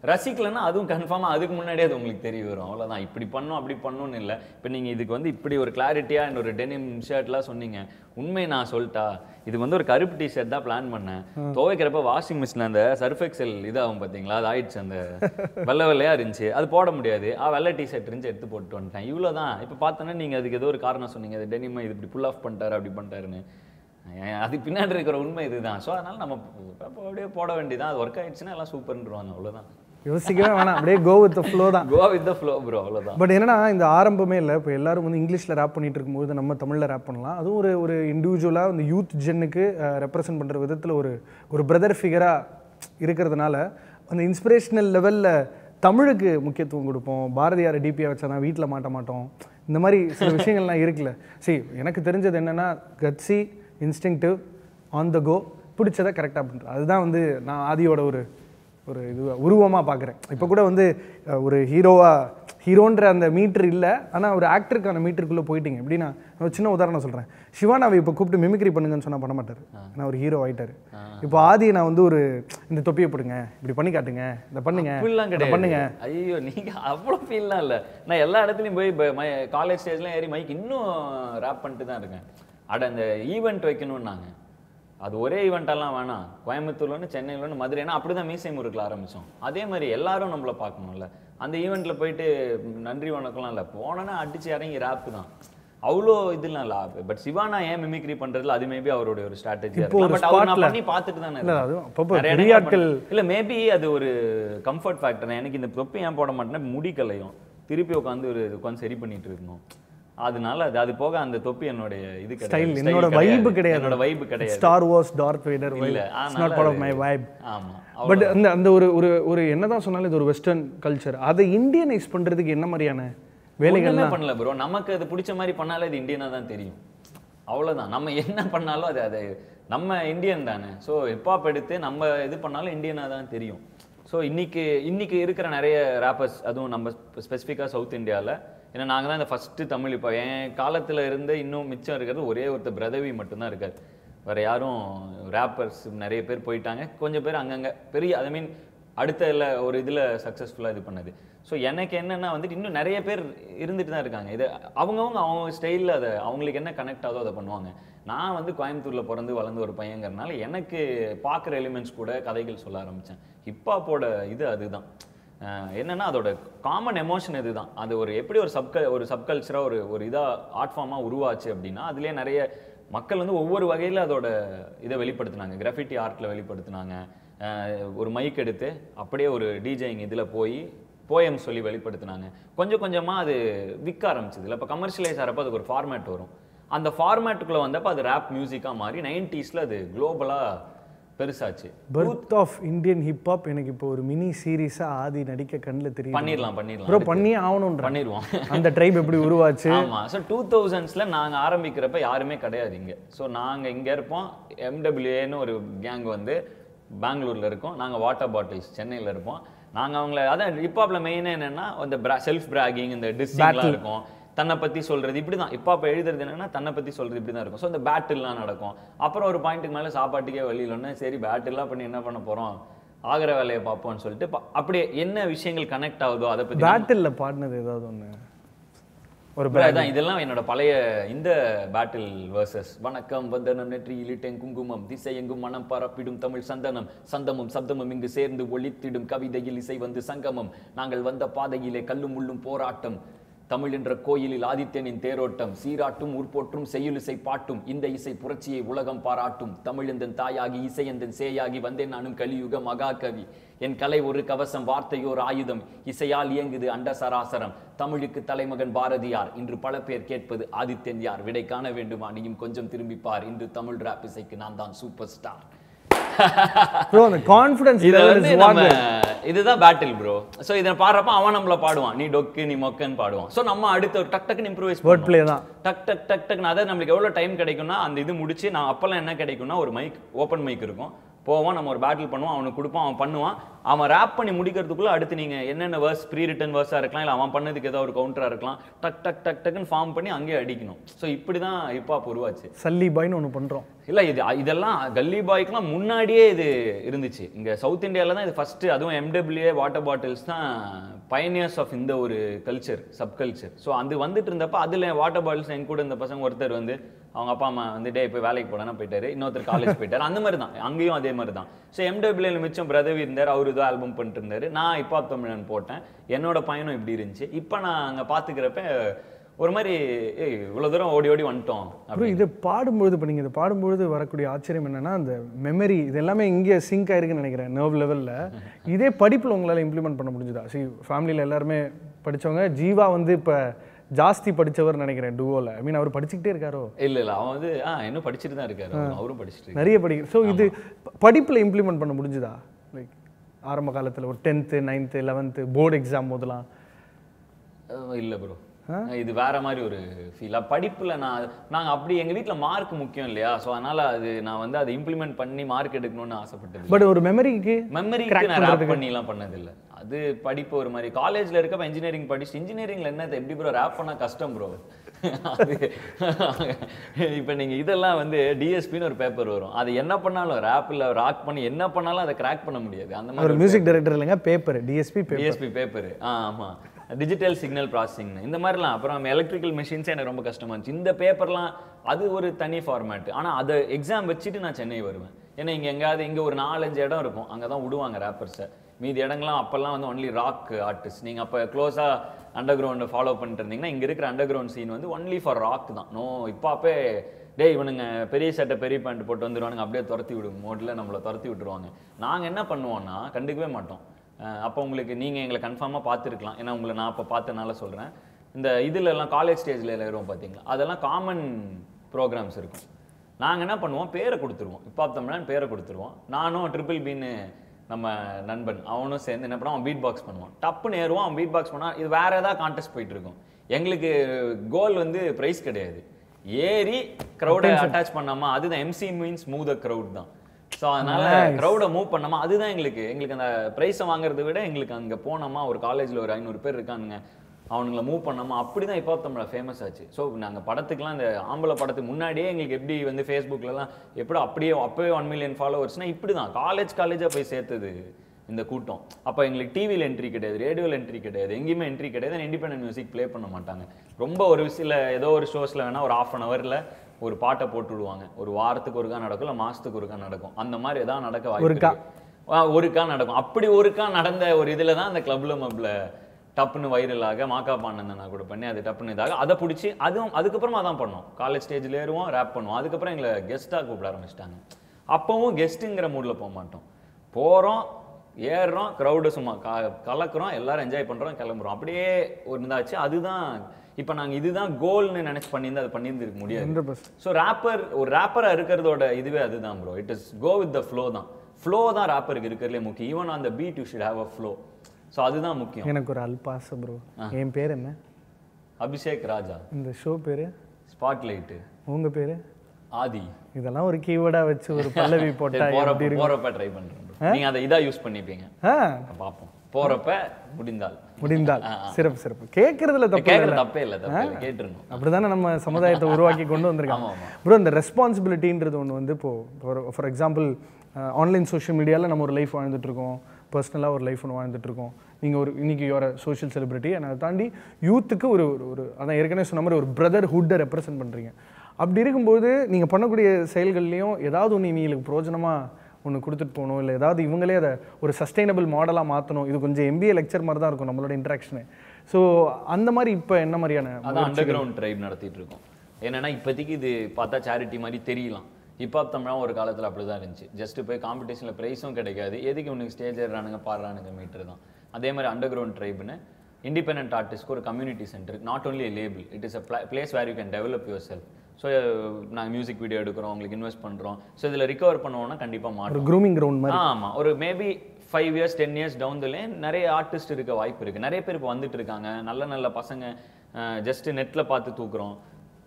ரசிக்கலைன்னா அதுவும் கன்ஃபார்மாக அதுக்கு முன்னாடியே அது உங்களுக்கு தெரிய வரும் அவ்வளவுதான் இப்படி பண்ணோம் அப்படி பண்ணணும்னு இல்லை இப்போ நீங்கள் இதுக்கு வந்து இப்படி ஒரு கிளாரிட்டியாக இந்த ஒரு டெனிம் ஷர்ட்லாம் சொன்னீங்க உண்மை நான் சொல்லிட்டா இது வந்து ஒரு கருப்பு டிஷர்ட் தான் பிளான் பண்ணேன் துவைக்கிறப்ப வாஷிங் மிஷினில் அந்த சர்ஃப் எக்ஸல் இதாகும் பார்த்தீங்களா அது ஆயிடுச்சு அந்த வெள்ளை வெள்ளையா இருந்துச்சு அது போட முடியாது ஆ வெள்ளை டிஷர்ட் இருந்துச்சு எடுத்து போட்டு வந்துட்டேன் இவ்வளோ தான் இப்போ பார்த்தோன்னா நீங்கள் அதுக்கு ஏதோ ஒரு காரணம் சொன்னீங்க அது டெனிமை இது இப்படி புல் ஆஃப் பண்ணிட்டாரு அப்படி பண்ணிட்டாருன்னு ஏன் அதுக்கு பின்னாடி இருக்கிற உண்மை இதுதான் ஸோ அதனால நம்ம அப்போ அப்படியே போட வேண்டியதான் அது ஒர்க் ஆயிடுச்சுன்னா எல்லாம் சூப்பர்ன்றுவாங்க அவ்வளோதான் யோசிக்கவே வேணாம் அப்படியே கோ வித் ஃப்ளோ தான் go with the flow bro அவ்வளோதான் பட் என்னன்னா இந்த ஆரம்பமே இல்லை இப்போ எல்லாரும் வந்து இங்கிலீஷில் ரேப் பண்ணிட்டு இருக்கும்போது நம்ம தமிழில் ரேப் பண்ணலாம் அதுவும் ஒரு ஒரு இண்டிவிஜுவலாக இந்த யூத் ஜென்னுக்கு ரெப்ரசன்ட் பண்ணுற விதத்தில் ஒரு ஒரு பிரதர் ஃபிகராக இருக்கிறதுனால அந்த இன்ஸ்பிரேஷனல் லெவலில் தமிழுக்கு முக்கியத்துவம் கொடுப்போம் பாரதியார் டிபியாக வச்சா தான் வீட்டில் மாட்ட மாட்டோம் இந்த மாதிரி சில விஷயங்கள்லாம் இருக்குல்ல சரி எனக்கு தெரிஞ்சது என்னென்னா கட்சி இன்ஸ்டிங்டிவ் ஆன் த கோ பிடிச்சதை கரெக்டாக பண்ணுறது அதுதான் வந்து நான் ஆதியோட ஒரு ஒரு இது உருவமாக பார்க்குறேன் இப்போ கூட வந்து அஹ், ஒரு ஹீரோவாக ஹீரோன்ற அந்த மீட்ரு இல்லை ஆனால் ஒரு ஆக்டருக்கான மீட்டருக்குள்ளே போயிட்டீங்க எப்படின்னா நான் ஒரு சின்ன உதாரணம் சொல்கிறேன் சிவானாவை இப்போ கூப்பிட்டு மிமிக்ரி பண்ணுங்கன்னு சொன்னால் பண்ண மாட்டார் நான் ஒரு ஹீரோ ஆயிட்டாரு இப்போ ஆதியை நான் வந்து ஒரு இந்த தொப்பியை போடுங்க இப்படி பண்ணி காட்டுங்க இதை பண்ணுங்க அப்படிலாம் இதை கிடையாது பண்ணுங்க ஐயோ நீங்க அவ்வளோ ஃபீல்லாம் இல்லை நான் எல்லா இடத்துலையும் போய் காலேஜ் ஸ்டேஜ்லாம் ஏறி மைக் இன்னும் ரேப் பண்ணிட்டு தான் இருக்கேன் அட அந்த ஈவெண்ட் வைக்கணும்னாங்க அது ஒரே ஈவெண்ட்டெல்லாம் வேணாம் கோயம்புத்தூர்ல ஒன்று சென்னையில் ஒன்று மதுரைனா அப்படி தான் மீசை முறுக்கில் ஆரம்பித்தோம் அதே மாதிரி எல்லாரும் நம்மள பார்க்கணும்ல அந்த ஈவெண்ட்டில் போயிட்டு நன்றி வணக்கம்லாம் இல்லை போனோன்னா அடிச்சு இறங்கி ரேப்பு தான் அவ்வளோ இதெல்லாம் இல்லை பட் சிவானா ஏன் மிமிக்ரி பண்றதுல அது மேபி அவருடைய ஒரு ஸ்ட்ராட்டஜி இப்போ ஒரு பட் அவர் நான் spotல- பண்ணி பார்த்துட்டு தானே இல்லை இருக்கேன். அது அப்பப்போ நிறைய பெரிய இடங்கள்ல ஆட்கள் பண்ண- இல்ல மேபி அது ஒரு கம்ஃபர்ட் ஃபேக்டர் எனக்கு இந்த தொப்பி ஏன் போட மாட்டேன்னா முடி கலையும் திருப்பி உட்காந்து ஒரு உட்காந்து சரி பண்ணிட்டு இருக்கணும் அதனால அது அது போக அந்த தொப்பி என்னுடைய இது கிடையாது. ஸ்டைல் Style என்னோட வைப்பு கிடையாது என்னோட வைப்பு கிடையாது ஸ்டார் வார்ஸ் டார்த் வெய்டர் இல்ல it's not part of my vibe ஆமா பட் அந்த அந்த ஒரு ஒரு ஒரு என்னதான் சொன்னாலும் இது ஒரு வெஸ்டர்ன் கல்ச்சர் அதை இந்தியனைஸ் பண்றதுக்கு என்ன மாதிரியான வேலைகள் வேலைகள் பண்ணல ப்ரோ நமக்கு அது பிடிச்ச மாதிரி பண்ணாலே அது இந்தியனா தான் தெரியும் அவ்வளவுதான் நம்ம என்ன பண்ணாலும் அது அது நம்ம இந்தியன் தானே ஸோ ஹிப்ஹாப் எடுத்து நம்ம இது பண்ணாலும் இந்தியனா தான் தெரியும் ஸோ இன்னைக்கு இன்னைக்கு இருக்கிற நிறைய ரேப்பர்ஸ் அதுவும் நம்ம ஸ்பெசிஃபிக்காக சவுத் இந்தியாவில் ஏன்னா நாங்கள் தான் இந்த ஃபஸ்ட்டு தமிழ் இப்போ என் காலத்துல இருந்து இன்னும் மிச்சம் இருக்கிறது ஒரே ஒருத்தர் பிரதவி மட்டும்தான் இருக்கார் வேற யாரும் ரேப்பர்ஸ் நிறைய பேர் போயிட்டாங்க கொஞ்சம் பேர் அங்கங்க பெரிய ஐ மீன் அடுத்த இல்லை ஒரு இதில் சக்ஸஸ்ஃபுல்லாக இது பண்ணது ஸோ எனக்கு என்னன்னா வந்துட்டு இன்னும் நிறைய பேர் இருந்துட்டு தான் இருக்காங்க இது அவங்கவுங்க அவங்க ஸ்டைலில் அதை அவங்களுக்கு என்ன கனெக்ட் ஆகுதோ அதை பண்ணுவாங்க நான் வந்து கோயம்புத்தூரில் பிறந்து வளர்ந்த ஒரு பையங்கிறனால எனக்கு பார்க்குற எலிமெண்ட்ஸ் கூட கதைகள் சொல்ல ஆரம்பித்தேன் ஹிப்ஹாப்போட இது அதுதான் அஹ் என்னன்னா அதோட காமன் எமோஷன் இதுதான் அது ஒரு எப்படி ஒரு சப்க ஒரு சப்கல்ச்சராக ஒரு ஒரு இதாக ஆர்ட் ஃபார்மாக உருவாச்சு அப்படின்னா அதுலேயே நிறைய மக்கள் வந்து ஒவ்வொரு வகையில் அதோட இதை வெளிப்படுத்தினாங்க கிராஃபிட்டி ஆர்ட்டில் வெளிப்படுத்தினாங்க அஹ் ஒரு மைக் எடுத்து அப்படியே ஒரு டிஜேயிங் இதில் போய் போயம் சொல்லி வெளிப்படுத்தினாங்க கொஞ்சம் கொஞ்சமாக அது விற்க ஆரம்பிச்சது இப்போ கமர்ஷியலைஸ் ஆகிறப்ப அதுக்கு ஒரு ஃபார்மேட் வரும் அந்த ஃபார்மேட்டுக்குள்ளே வந்தப்போ அது ரேப் மியூசிக்காக மாறி நைன்டிஸில் அது குளோபலாக பெருசாச்சு பர்த் ஆஃப் இந்தியன் ஹிப்ஹாப் எனக்கு இப்போ ஒரு மினி சீரீஸா ஆதி நடிக்க கண்ணில் தெரியும் பண்ணிடலாம் பண்ணிடலாம் ப்ரோ பண்ணியே ஆகணுன்ற பண்ணிடுவோம் அந்த ட்ரைப் எப்படி உருவாச்சு ஆமா ஸோ டூ தௌசண்ட்ஸில் நாங்கள் ஆரம்பிக்கிறப்ப யாருமே கிடையாது இங்கே ஸோ நாங்கள் இங்கே இருப்போம் எம்டபிள்யூஏன்னு ஒரு கேங் வந்து பெங்களூர்ல இருக்கோம் நாங்கள் வாட்டர் பாட்டில்ஸ் சென்னையில் இருப்போம் நாங்கள் அவங்கள அதான் ஹிப்ஹாப்ல மெயினாக என்னன்னா அந்த செல்ஃப் பிராகிங் இந்த டிஸ்டிங்லாம் இருக்கும் தன்னை பற்றி சொல்கிறது இப்படி தான் இப்போ அப்போ எழுதுறது என்னன்னா தன்னை பற்றி சொல்கிறது இப்படி தான் இருக்கும் ஸோ இந்த பேட்டில்லாம் நடக்கும் அப்புறம் ஒரு பாயிண்ட்டுக்கு மேலே சாப்பாட்டுக்கே வழி இல்லைன்னா சரி பேட்டில்லாம் பண்ணி என்ன பண்ண போகிறோம் ஆகிற வேலையை பார்ப்போம்னு சொல்லிட்டு ப- அப்படியே என்ன விஷயங்கள் கனெக்ட் ஆகுதோ அதை பற்றி பேட்டில்ல பாடினது ஏதாவது ஒண்ணு ஒரு Bro, அதான் இதெல்லாம் என்னோட பழைய இந்த பேட்டில் வர்சஸ் வணக்கம் வந்தனம் நெற்றியிலிட்டேன் குங்குமம் திசை எங்கும் மனம் பரப்பிடும் தமிழ் சந்தனம் சந்தமும் சப்தமும் இங்கு சேர்ந்து ஒளித்திடும் கவிதையில் இசை வந்து சங்கமம் நாங்கள் வந்த பாதையிலே கல்லும் முள்ளும் போராட்டம் தமிழ் என்ற கோயிலில் ஆதித்யனின் தேரோட்டம் சீராட்டும் உற்போற்றும் செய்யுளிசை பாட்டும் இந்த இசை புரட்சியை உலகம் பாராட்டும் தமிழெந்தன் தாயாகி இசையந்தன் சேயாகி வந்தேன் நானும் கலியுக மகாகவி என் கலை ஒரு கவசம் வார்த்தையோர் ஆயுதம் இசையால் இயங்குது அண்ட சராசரம் தமிழுக்கு தலைமகன் பாரதியார் இன்று பல பேர் கேட்பது ஆதித்யன் யார் விடை காண வேண்டுமா நீயும் கொஞ்சம் திரும்பிப்பார் இன்று தமிழ் ராப் இசைக்கு நான் தான் சூப்பர் ஸ்டார் ப்ரோ அந்த கான்ஃபிடன்ஸ் இது லெவல் வந்து இஸ் நம்ம இதுதான் பேட்டில் ப்ரோ சோ இதை பாடுறப்ப அவன் நம்மள பாடுவான் நீ டொக்கு நீ மொக்கன்னு பாடுவான் சோ நம்ம அடுத்த ஒரு டக் டக்குன்னு இம்ப்ரூவைஸ் வேர்ட் பிளே தான் டக் டக் டக் டக்னு அதாவது நம்மளுக்கு எவ்வளோ டைம் கிடைக்கும்னா அந்த இது முடிச்சு நான் அப்போல்லாம் என்ன கிடைக்கும்னா ஒரு மைக் ஓப்பன் மைக் இருக்கும் போவான் நம்ம ஒரு பேட்டில் பண்ணுவோம் அவனுக்கு கொடுப்பான் அவன் பண்ணுவான் அவன் ரேப் பண்ணி முடிக்கிறதுக்குள்ள அடுத்து நீங்க என்னென்ன வேர்ஸ் ப்ரீ ரிட்டன் வேர்ஸாக இருக்கலாம் இல்லை அவன் பண்ணதுக்கு ஏதோ ஒரு கவுண்டரா இருக்கலாம் டக் டக் டக் டக்குன்னு ஃபார்ம் பண்ணி அங்கேயே அடிக்கணும் ஸோ இப்படி தான் ஹிப்ஹாப் உருவாச்சு சல்லி பாய்னு ஒன்று பண்ணுறோம் இல்ல இது இதெல்லாம் கல்லி பாய்க்குலாம் முன்னாடியே இது இருந்துச்சு இங்க சவுத் இந்தியால தான் இது ஃபர்ஸ்ட் அதுவும் எம்டபிள்யூஏ வாட்டர் பாட்டில்ஸ் தான் பயனியர்ஸ் ஆஃப் இந்த ஒரு கல்ச்சர் சப் கல்ச்சர் ஸோ அது வந்துட்டு இருந்தப்ப அதுல வாட்டர் பாட்டில்ஸ் என் கூட இந்த பசங்க ஒருத்தர் வந்து அவங்க அப்பா அம்மா வந்து டே போய் வேலைக்கு போனா போயிட்டாரு இன்னொருத்தர் காலேஜ் போயிட்டாரு அந்த மாதிரி தான் அங்கேயும் அதே மாதிரி தான் ஸோ எம்டபிள்யூல மிச்சம் பிரதவி இருந்தார் அவர் ஏதோ ஆல்பம் பண்ணிட்டு இருந்தாரு நான் இப்போ தமிழன் போட்டேன் என்னோட பயணம் இப்படி இருந்துச்சு இப்போ நான் அங்க பாத்துக்கிறப்ப ஒரு மாதிரி ஏய் இவ்வளவு தூரம் ஓடி ஓடி வந்துட்டோம் அப்புறம் இது பாடும்பொழுது இப்போ நீங்கள் இதை பாடும்பொழுது வரக்கூடிய ஆச்சரியம் என்னன்னா அந்த மெமரி இது எல்லாமே இங்கே சிங்க் ஆயிருக்குன்னு நினைக்கிறேன் நர்வ் லெவலில் இதே படிப்பில் உங்களால் இம்ப்ளிமெண்ட் பண்ண முடிஞ்சுதா சரி ஃபேமிலியில் எல்லாருமே படிச்சவங்க ஜீவா வந்து இப்போ ஜாஸ்தி படிச்சவர் நினைக்கிறேன் டுவோல ஐ மீன் அவர் படிச்சுக்கிட்டே இருக்காரோ இல்ல இல்ல அவன் வந்து ஆ இன்னும் படிச்சுட்டு தான் இருக்காரு அவரும். அவரும் படிச்சுட்டு இருக்காரு நிறைய படிக்க ஸோ இது படிப்பில் இம்ப்ளிமெண்ட் பண்ண முடிஞ்சுதா லைக் ஆரம்ப காலத்தில் ஒரு tenth ninth eleventh board exam போதெல்லாம் அஹ் இல்ல ப்ரோ இது வேற மாதிரி ஒரு ஃபீல் படிப்புல நான் நாங்க அப்படி எங்க வீட்ல மார்க் முக்கியம் இல்லையா சோ அதனால அது நான் வந்து அதை இம்ப்ளிமெண்ட் பண்ணி மார்க் எடுக்கணும்னு ஆசைப்பட்டது பட் ஒரு மெமரிக்கு மெமரிக்கு நான் ரேப் பண்ணிலாம் பண்ணதில்ல அது படிப்பு ஒரு மாதிரி காலேஜ்ல இருக்கப்ப இன்ஜினியரிங் படிச்சு இன்ஜினியரிங்ல என்ன எப்படி ப்ரோ ரேப் பண்ணா கஷ்டம் ப்ரோ இப்போ நீங்க இதெல்லாம் வந்து டிஎஸ்பின்னு ஒரு பேப்பர் வரும் அது என்ன பண்ணாலும் ரேப்ல ராக் பண்ணி என்ன பண்ணாலும் அதை கிராக் பண்ண முடியாது அந்த மாதிரி ஒரு மியூசிக் டைரக்டர் இல்லைங்க paper DSP paper DSP paper ஆ ஆமா டிஜிட்டல் சிக்னல் ப்ராசஸிங் இந்த மாதிரிலாம் அப்புறம் எலக்ட்ரிக்கல் மிஷின்ஸே எனக்கு ரொம்ப கஷ்டமா இருந்துச்சு இந்த பேப்பர்லாம் அது ஒரு தனி ஃபார்மேட் ஆனா அதை எக்ஸாம் வச்சுட்டு நான் சென்னை வருவேன் ஏன்னா இங்க எங்கேயாவது இங்க ஒரு நாலஞ்சு இடம் இருக்கும் அங்க தான் விடுவாங்க ரேப்பர்ஸை மீதி இடங்கள்லாம் அப்பெல்லாம் வந்து ஒன்லி ராக் ஆர்டிஸ்ட் நீங்க அப்ப க்ளோஸா அண்டர் கிரவுண்டை ஃபாலோ பண்ணிட்டு இருந்தீங்கன்னா இங்க இருக்கிற அண்டர் கிரவுண்ட் சீன் வந்து ஒன்லி ஃபார் ராக் தான் நோ இப்பாப்பே டேய் இவனுங்க பெரிய சட்டை பெரிய பேண்ட் போட்டு வந்துருவானுங்க அப்படியே துரத்தி விடும் மோட்டில் நம்மளை துரத்தி விட்டுருவாங்க நாங்க என்ன பண்ணுவோம்னா கண்டுக்கவே மாட்டோம் அஹ் அப்போ உங்களுக்கு நீங்கள் எங்களை கன்ஃபார்மாக பார்த்துருக்கலாம் ஏன்னா உங்களை நான் அப்போ பார்த்தனால சொல்கிறேன் இந்த இதுல எல்லாம் காலேஜ் ஸ்டேஜில் ஏறுவோம் பார்த்தீங்களா அதெல்லாம் காமன் ப்ரோக்ராம்ஸ் இருக்கும் நாங்கள் என்ன பண்ணுவோம் பேரை கொடுத்துருவோம் இப்போ தமிழன் பேரை கொடுத்துருவோம் நானும் ட்ரிபிள் பின்னு நம்ம நண்பன் அவனும் சேர்ந்து என்ன பண்ணுவான் அவன் பீட் பாக்ஸ் பண்ணுவான் டப்புன்னு ஏறுவான் அவன் பீட் பாக்ஸ் பண்ணால் இது வேற ஏதாவது கான்டெஸ்ட் போயிட்டு இருக்கும் எங்களுக்கு கோல் வந்து ப்ரைஸ் கிடையாது ஏறி க்ரௌடை அட்டாச் பண்ணாமா அதுதான் MC means move the crowd தான் ஸோ அதனால க்ரௌடை மூவ் பண்ணோமா அதுதான் எங்களுக்கு எங்களுக்கு அந்த ப்ரைஸை வாங்குறதை விட எங்களுக்கு அங்கே போனோமா ஒரு காலேஜில் ஒரு ஐநூறு பேர் இருக்கானுங்க அவனுங்கள மூவ் பண்ணோமா அப்படி தான் இப்போ தமிழ ஃபேமஸ் ஆச்சு ஸோ நாங்கள் படத்துக்குலாம் இந்த ஆம்பளை படத்துக்கு முன்னாடியே எங்களுக்கு எப்படி வந்து ஃபேஸ்புக்லலாம் எப்படி அப்படியே அப்போவே ஒன் மில்லியன் ஃபாலோவர்ஸ்னால் இப்படி தான் காலேஜ் காலேஜாக போய் சேர்த்தது இந்த கூட்டம் அப்போ எங்களுக்கு டிவியில் என்ட்ரி கிடையாது ரேடியோவில் என்ட்ரி கிடையாது எங்கேயுமே என்ட்ரி கிடையாது இண்டிபெண்டன்ட் மியூசிக் ப்ளே பண்ண மாட்டாங்க ரொம்ப ஒரு சில ஏதோ ஒரு ஷோஸில் வேணால் ஒரு ஆஃப் அன் ஹவரில் ஒரு பாட்டை போட்டு விடுவாங்க ஒரு வாரத்துக்கு ஒருக்கா நடக்கும் இல்லை மாதத்துக்கு ஒருக்கா நடக்கும் அந்த மாதிரி ஏதாவது நடக்க வாய்ப்பு ஒருக்கா. இருக்கு. ஆ, ஒருக்கா நடக்கும் அப்படி ஒருக்கா நடந்த ஒரு இதில் தான் அந்த கிளப்ல மப்ல டப்புன்னு வைரலாக மாக்கா பாண்டந்தனா கூட பண்ணி அது டப்புன்னு இதாக அதை பிடிச்சி அதுவும் அதுக்கப்புறமா தான் பண்ணோம் காலேஜ் ஸ்டேஜில் ஏறுவோம் ரேப் பண்ணுவோம் அதுக்கப்புறம் எங்களை கெஸ்ட்டாக கூப்பிட ஆரம்பிச்சிட்டாங்க அப்பவும் கெஸ்ட்டுங்கிற மூடில் போக மாட்டோம் போகிறோம் ஏறுறோம் க்ரௌடு சும்மா க கலக்குறோம் எல்லாரும் என்ஜாய் பண்ணுறோம் கிளம்புறோம் அப்படியே ஒரு இதாச்சு அதுதான் இப்போ நாங்கள் இதுதான் கோல்னு நினச்சி பண்ணியிருந்தா அது பண்ணியிருந்துருக்க முடியாது ஹண்ட்ரட் பர்சன்ட் ஸோ ரேப்பர் ஒரு ரேப்பராக இருக்கிறதோட இதுவே அதுதான் bro it is go with the flow தான் ஃப்ளோ தான் ரேப்பருக்கு இருக்கிறதுலே முக்கியம் even on the beat you should have a flow so அதுதான் முக்கியம் எனக்கு ஒரு அல்பாச ப்ரோ என் பேர் என்ன அபிஷேக் ராஜா இந்த ஷோ பேர் ஸ்பாட்லைட்டு உங்க பேர் ஆதி இதெல்லாம் ஒரு கீவேர்டா வச்சு ஒரு பல்லவி போட்டா சரி, போறப்ப எப்படி இருக்கும் போறப்ப ட்ரை பண்றேன் bro. நீங்க அதை இதா யூஸ் பண்ணிப்பீங்க ஆ பார்ப்போம் போறப்ப முடிந்தால் முடிந்தால் சிறப்பு சிறப்பு கேட்கறதுல தப்பு கேட்கறது இல்லை தப்பே இல்லை தப்பே இல்லை கேட்டுருணும் அப்படிதானே நம்ம சமுதாயத்தை உருவாக்கி கொண்டு வந்திருக்காங்க ஆமா, ப்ரோ இந்த ரெஸ்பான்சிபிலிட்டின்றது ஒன்று வந்து இப்போ ஒரு ஃபார் எக்ஸாம்பிள் ஆன்லைன் சோஷியல் மீடியாவில் நம்ம ஒரு லைஃப் வாழ்ந்துட்டு இருக்கோம் பர்சனலாக ஒரு லைஃப் ஒன்று வாழ்ந்துட்டு இருக்கோம் நீங்கள் ஒரு இன்னைக்கு யோர சோஷியல் செலிபிரிட்டி அதை தாண்டி யூத்துக்கு ஒரு ஒரு- ஒரு அதான் ஏற்கனவே சொன்ன மாதிரி ஒரு பிரதர் ஹுட்டை ரெப்ரசென்ட் பண்ணுறீங்க அப்படி இருக்கும்போது நீங்கள் பண்ணக்கூடிய செயல்கள்லையும் ஏதாவது ஒன்று இவங்களுக்கு பிரோஜனமாக ஒன்று கொடுத்துட்டு போகணும் இல்லை ஏதாவது இவங்களே அதை ஒரு சஸ்டைனபிள் மாடலாக மாற்றணும் இது கொஞ்சம் எம்பிஏ லெக்சர் மாதிரி தான் இருக்கும் நம்மளோட இன்ட்ராக்ஷனு ஸோ அந்த மாதிரி இப்போ என்ன மாதிரியான அதான் அண்டர் கிரவுண்ட் ட்ரைப் நடத்திட்டு இருக்கோம் என்னன்னா இப்போதைக்கு இது பார்த்தா சேரிட்டி மாதிரி தெரியலாம் ஹிப்ஹாப் தமிழா ஒரு காலத்தில் அப்படி தான் இருந்துச்சு ஜஸ்ட் போய் காம்படிஷனில் ப்ரைஸும் கிடைக்காது எதுக்கு உனக்கு ஸ்டேஜ் ஏறானுங்க பாடுறானுங்க மீட்டர் தான் அதே மாதிரி அண்டர் கிரவுண்ட் ட்ரைப்னு இண்டிபெண்டன்ட் ஆர்டிஸ்ட்க்கு ஒரு community centre not only a label it is a place where you can develop yourself so நாங்கள் மியூசிக் வீடியோ எடுக்கிறோம் உங்களுக்கு இன்வெஸ்ட் பண்ணுறோம் ஸோ இதில் ரிகவர் பண்ணுவோம்னா கண்டிப்பாக மாட்டோம் ஒரு க்ரூமிங் கிரவுண்ட் மாதிரி ஆமா ஒரு maybe five years ten years down the lane நிறைய ஆர்டிஸ்ட் இருக்க வாய்ப்பு இருக்கு நிறைய பேர் இப்போ வந்துட்டு இருக்காங்க நல்ல நல்ல பசங்க ஜஸ்ட் நெட்ல பார்த்து தூக்குறோம்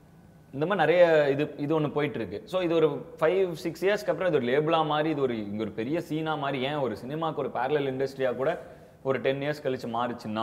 இந்த மாதிரி நிறைய இது இது ஒன்று போயிட்டு இருக்கு ஸோ இது ஒரு ஃபைவ் சிக்ஸ் இயர்ஸ்க்கு அப்புறம் இது ஒரு லேபிளாக மாதிரி இது ஒரு இங்கே ஒரு பெரிய சீனா மாதிரி ஏன் ஒரு சினிமாக்கு ஒரு பேரலல் இண்டஸ்ட்ரியாக கூட ஒரு டென் இயர்ஸ் கழிச்சு மாறுச்சுன்னா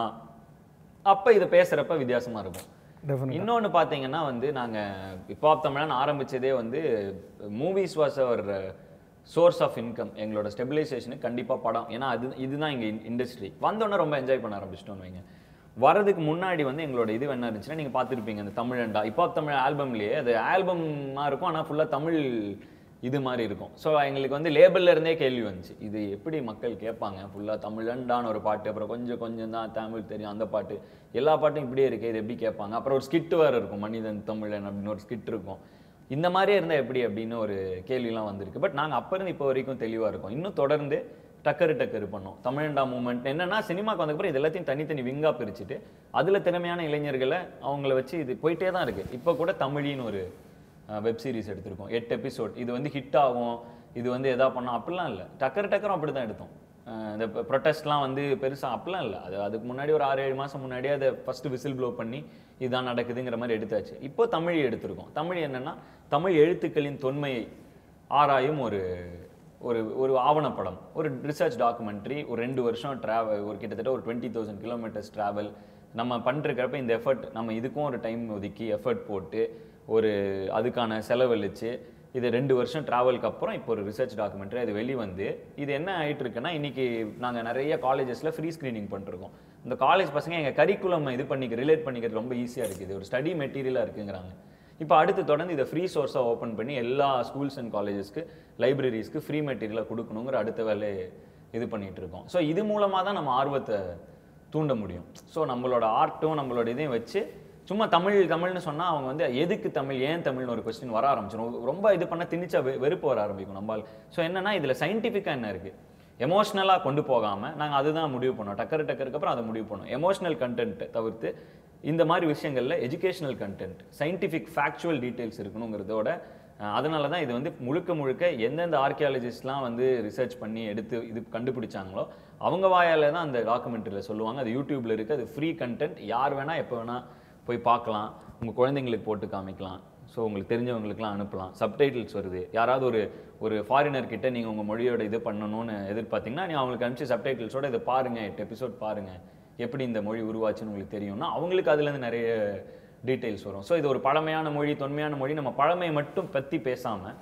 அப்போ இதை பேசுகிறப்ப வித்தியாசமாக இருக்கும் டெஃபினட் இன்னொன்று பார்த்தீங்கன்னா வந்து நாங்கள் இப்போ தமிழன் ஆரம்பிச்சதே வந்து movies was our source of income எங்களோட ஸ்டெபிலைசேஷனுக்கு கண்டிப்பாக படம் ஏன்னா அது இதுதான் இங்கே இண்டஸ்ட்ரி வந்தோடனே ரொம்ப என்ஜாய் பண்ண ஆரம்பிச்சிட்டோம்னு வைங்க வரதுக்கு முன்னாடி வந்து எங்களோட இது என்ன இருந்துச்சுன்னா நீங்கள் பார்த்துருப்பீங்க அந்த தமிழண்டா இப்போ தமிழ் ஆல்பம்லேயே அது ஆல்பமாக இருக்கும் ஆனால் ஃபுல்லாக தமிழ் இது மாதிரி இருக்கும் ஸோ எங்களுக்கு வந்து லேபிள்ல இருந்தே கேள்வி வந்துச்சு இது எப்படி மக்கள் கேட்பாங்க ஃபுல்லாக தமிழண்டான ஒரு பாட்டு அப்புறம் கொஞ்சம் கொஞ்சம் தான் தமிழ் தெரியும் அந்த பாட்டு எல்லா பாட்டும் இப்படியே இருக்கு இது எப்படி கேட்பாங்க அப்புறம் ஒரு ஸ்கிட் வேறு இருக்கும் மனிதன் தமிழன் அப்படின்னு ஒரு ஸ்கிட் இருக்கும் இந்த மாதிரியே இருந்தால் எப்படி அப்படின்னு ஒரு கேள்விலாம் வந்திருக்கு பட் நாங்கள் அப்போ இருந்து இப்போ வரைக்கும் தெளிவாக இருக்கோம் இன்னும் தொடர்ந்து டக்கரு டக்கரு பண்ணோம் தமிழண்டா மூமெண்ட் என்னன்னா சினிமாக்கு வந்தப்பறம் இது எல்லாத்தையும் தனித்தனி விங்கா பிரிச்சுட்டு அதில் திறமையான இளைஞர்களை அவங்கள வச்சு இது போயிட்டே தான் இருக்கு இப்போ கூட தமிழின்னு ஒரு வெப் சீரிஸ் எடுத்திருக்கோம் எட்டு எபிசோட் இது வந்து ஹிட் ஆகும் இது வந்து எதா பண்ணோம் அப்படிலாம் இல்லை டக்கர் டக்கரும் அப்படி தான் எடுத்தோம் அஹ் இந்த ப்ரொட்டஸ்ட்லாம் வந்து பெருசாக அப்படிலாம் இல்லை அது அதுக்கு முன்னாடி ஒரு ஆறு ஏழு மாதம் முன்னாடியே அதை ஃபஸ்ட்டு விசில் ப்ளோ பண்ணி இதுதான் நடக்குதுங்கிற மாதிரி எடுத்தாச்சு இப்போ தமிழ் எடுத்திருக்கோம் தமிழ் என்னன்னா தமிழ் எழுத்துக்களின் தொன்மையை ஆராயும் ஒரு ஒரு ஒரு ஆவணப்படம் ஒரு ரிசர்ச் டாக்குமெண்ட்ரி ஒரு ரெண்டு வருஷம் ட்ராவல் ஒரு கிட்டத்தட்ட ஒரு டுவெண்ட்டி தௌசண்ட் கிலோமீட்டர்ஸ் ட்ராவல் நம்ம பண்ணிருக்கிறப்ப இந்த எஃபர்ட் நம்ம இதுக்கும் ஒரு டைம் ஒதுக்கி எஃபர்ட் போட்டு ஒரு அதுக்கான செலவழிச்சு இது ரெண்டு வருஷம் ட்ராவலுக்கு அப்புறம் இப்போ ஒரு ரிசர்ச் டாக்குமெண்ட்ரி அது வெளிவந்து இது என்ன ஆயிட்டு இருக்குன்னா இன்னைக்கு நாங்கள் நிறைய காலேஜஸில் ஃப்ரீ ஸ்க்ரீனிங் பண்ணிருக்கோம் இந்த காலேஜ் பசங்க எங்கள் கரிக்குலம் இது பண்ணிக்க ரிலேட் பண்ணிக்கிறது ரொம்ப ஈஸியாக இருக்குது இது ஒரு ஸ்டடி மெட்டீரியலாக இருக்குங்கிறாங்க இப்போ அடுத்து தொடர்ந்து இதை ஃப்ரீ சோர்ஸாக ஓப்பன் பண்ணி எல்லா ஸ்கூல்ஸ் அண்ட் காலேஜஸ்க்கு லைப்ரரிஸ்க்கு ஃப்ரீ மெட்டீரியலாக கொடுக்கணுங்கிற அடுத்த வேலை இது பண்ணிட்டு இருக்கோம் ஸோ இது மூலமாக தான் நம்ம ஆர்வத்தை தூண்ட முடியும் ஸோ நம்மளோட ஆர்ட்டும் நம்மளோட இதையும் வச்சு சும்மா தமிழ் தமிழ்னு சொன்னால் அவங்க வந்து எதுக்கு தமிழ் ஏன் தமிழ்னு ஒரு கொஸ்டின் வர ஆரம்பிச்சிடும் ரொம்ப இது பண்ண திணிச்சா வெ- வெறுப்பு வர ஆரம்பிக்கும் நம்மால் ஸோ என்னன்னா இதில் சயின்டிஃபிக்காக என்ன இருக்குது எமோஷ்னலாக கொண்டு போகாமல் நாங்கள் அதுதான் முடிவு பண்ணோம் டக்கர் டக்கருக்கு அப்புறம் அதை முடிவு பண்ணோம் எமோஷனல் கண்டென்ட் தவிர்த்து இந்த மாதிரி விஷயங்களில் educational content scientific factual details இருக்கணுங்கிறதோட அஹ், அதனால தான் இது வந்து முழுக்க முழுக்க எந்தெந்த ஆர்கியாலஜிஸ்ட்லாம் வந்து ரிசர்ச் பண்ணி எடுத்து இது கண்டுபிடிச்சாங்களோ அவங்க வாயால தான் அந்த டாக்குமெண்ட்ரியில் சொல்லுவாங்க அது யூடியூப்ல இருக்கு அது ஃப்ரீ கண்டென்ட் யார் வேணால் எப்போ வேணால் போய் பார்க்கலாம் உங்கள் குழந்தைங்களுக்கு போட்டு காமிக்கலாம் ஸோ உங்களுக்கு தெரிஞ்சவங்களுக்குலாம் அனுப்பலாம் சப்டைட்டில்ஸ் வருது யாராவது ஒரு ஒரு ஃபாரினர் கிட்ட நீங்கள் உங்கள் மொழியோட இது பண்ணணும்னு எதிர்பார்த்தீங்கன்னா நீ அவங்களுக்கு அனுப்பிச்சு சப்டைட்டில்ஸோட இதை பாருங்க எட்டு எபிசோட் பாருங்க எப்படி இந்த மொழி உருவாச்சுன்னு உங்களுக்கு தெரியும்னா அவங்களுக்கு அதுலேருந்து நிறைய டீட்டெயில்ஸ் வரும் ஸோ இது ஒரு பழமையான மொழி தொன்மையான மொழி நம்ம பழமையை மட்டும் பற்றி பேசாமல்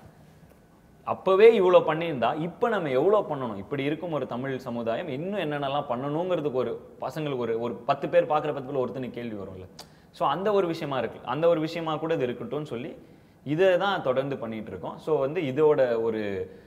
அப்போவே இவ்வளோ பண்ணியிருந்தா இப்போ நம்ம எவ்வளோ பண்ணணும் இப்படி இருக்கும் ஒரு தமிழ் சமுதாயம் இன்னும் என்னென்னலாம் பண்ணணுங்கிறதுக்கு ஒரு பசங்களுக்கு ஒரு ஒரு பத்து பேர் பார்க்குற பத்து பேர் ஒருத்தனுக்கு கேள்வி வரும்ல ஸோ அந்த ஒரு விஷயமா இருக்கு அந்த ஒரு விஷயமா கூட இது இருக்கட்டும்னு சொல்லி இதை தான் தொடர்ந்து பண்ணிட்டு இருக்கோம் ஸோ வந்து இதோட ஒரு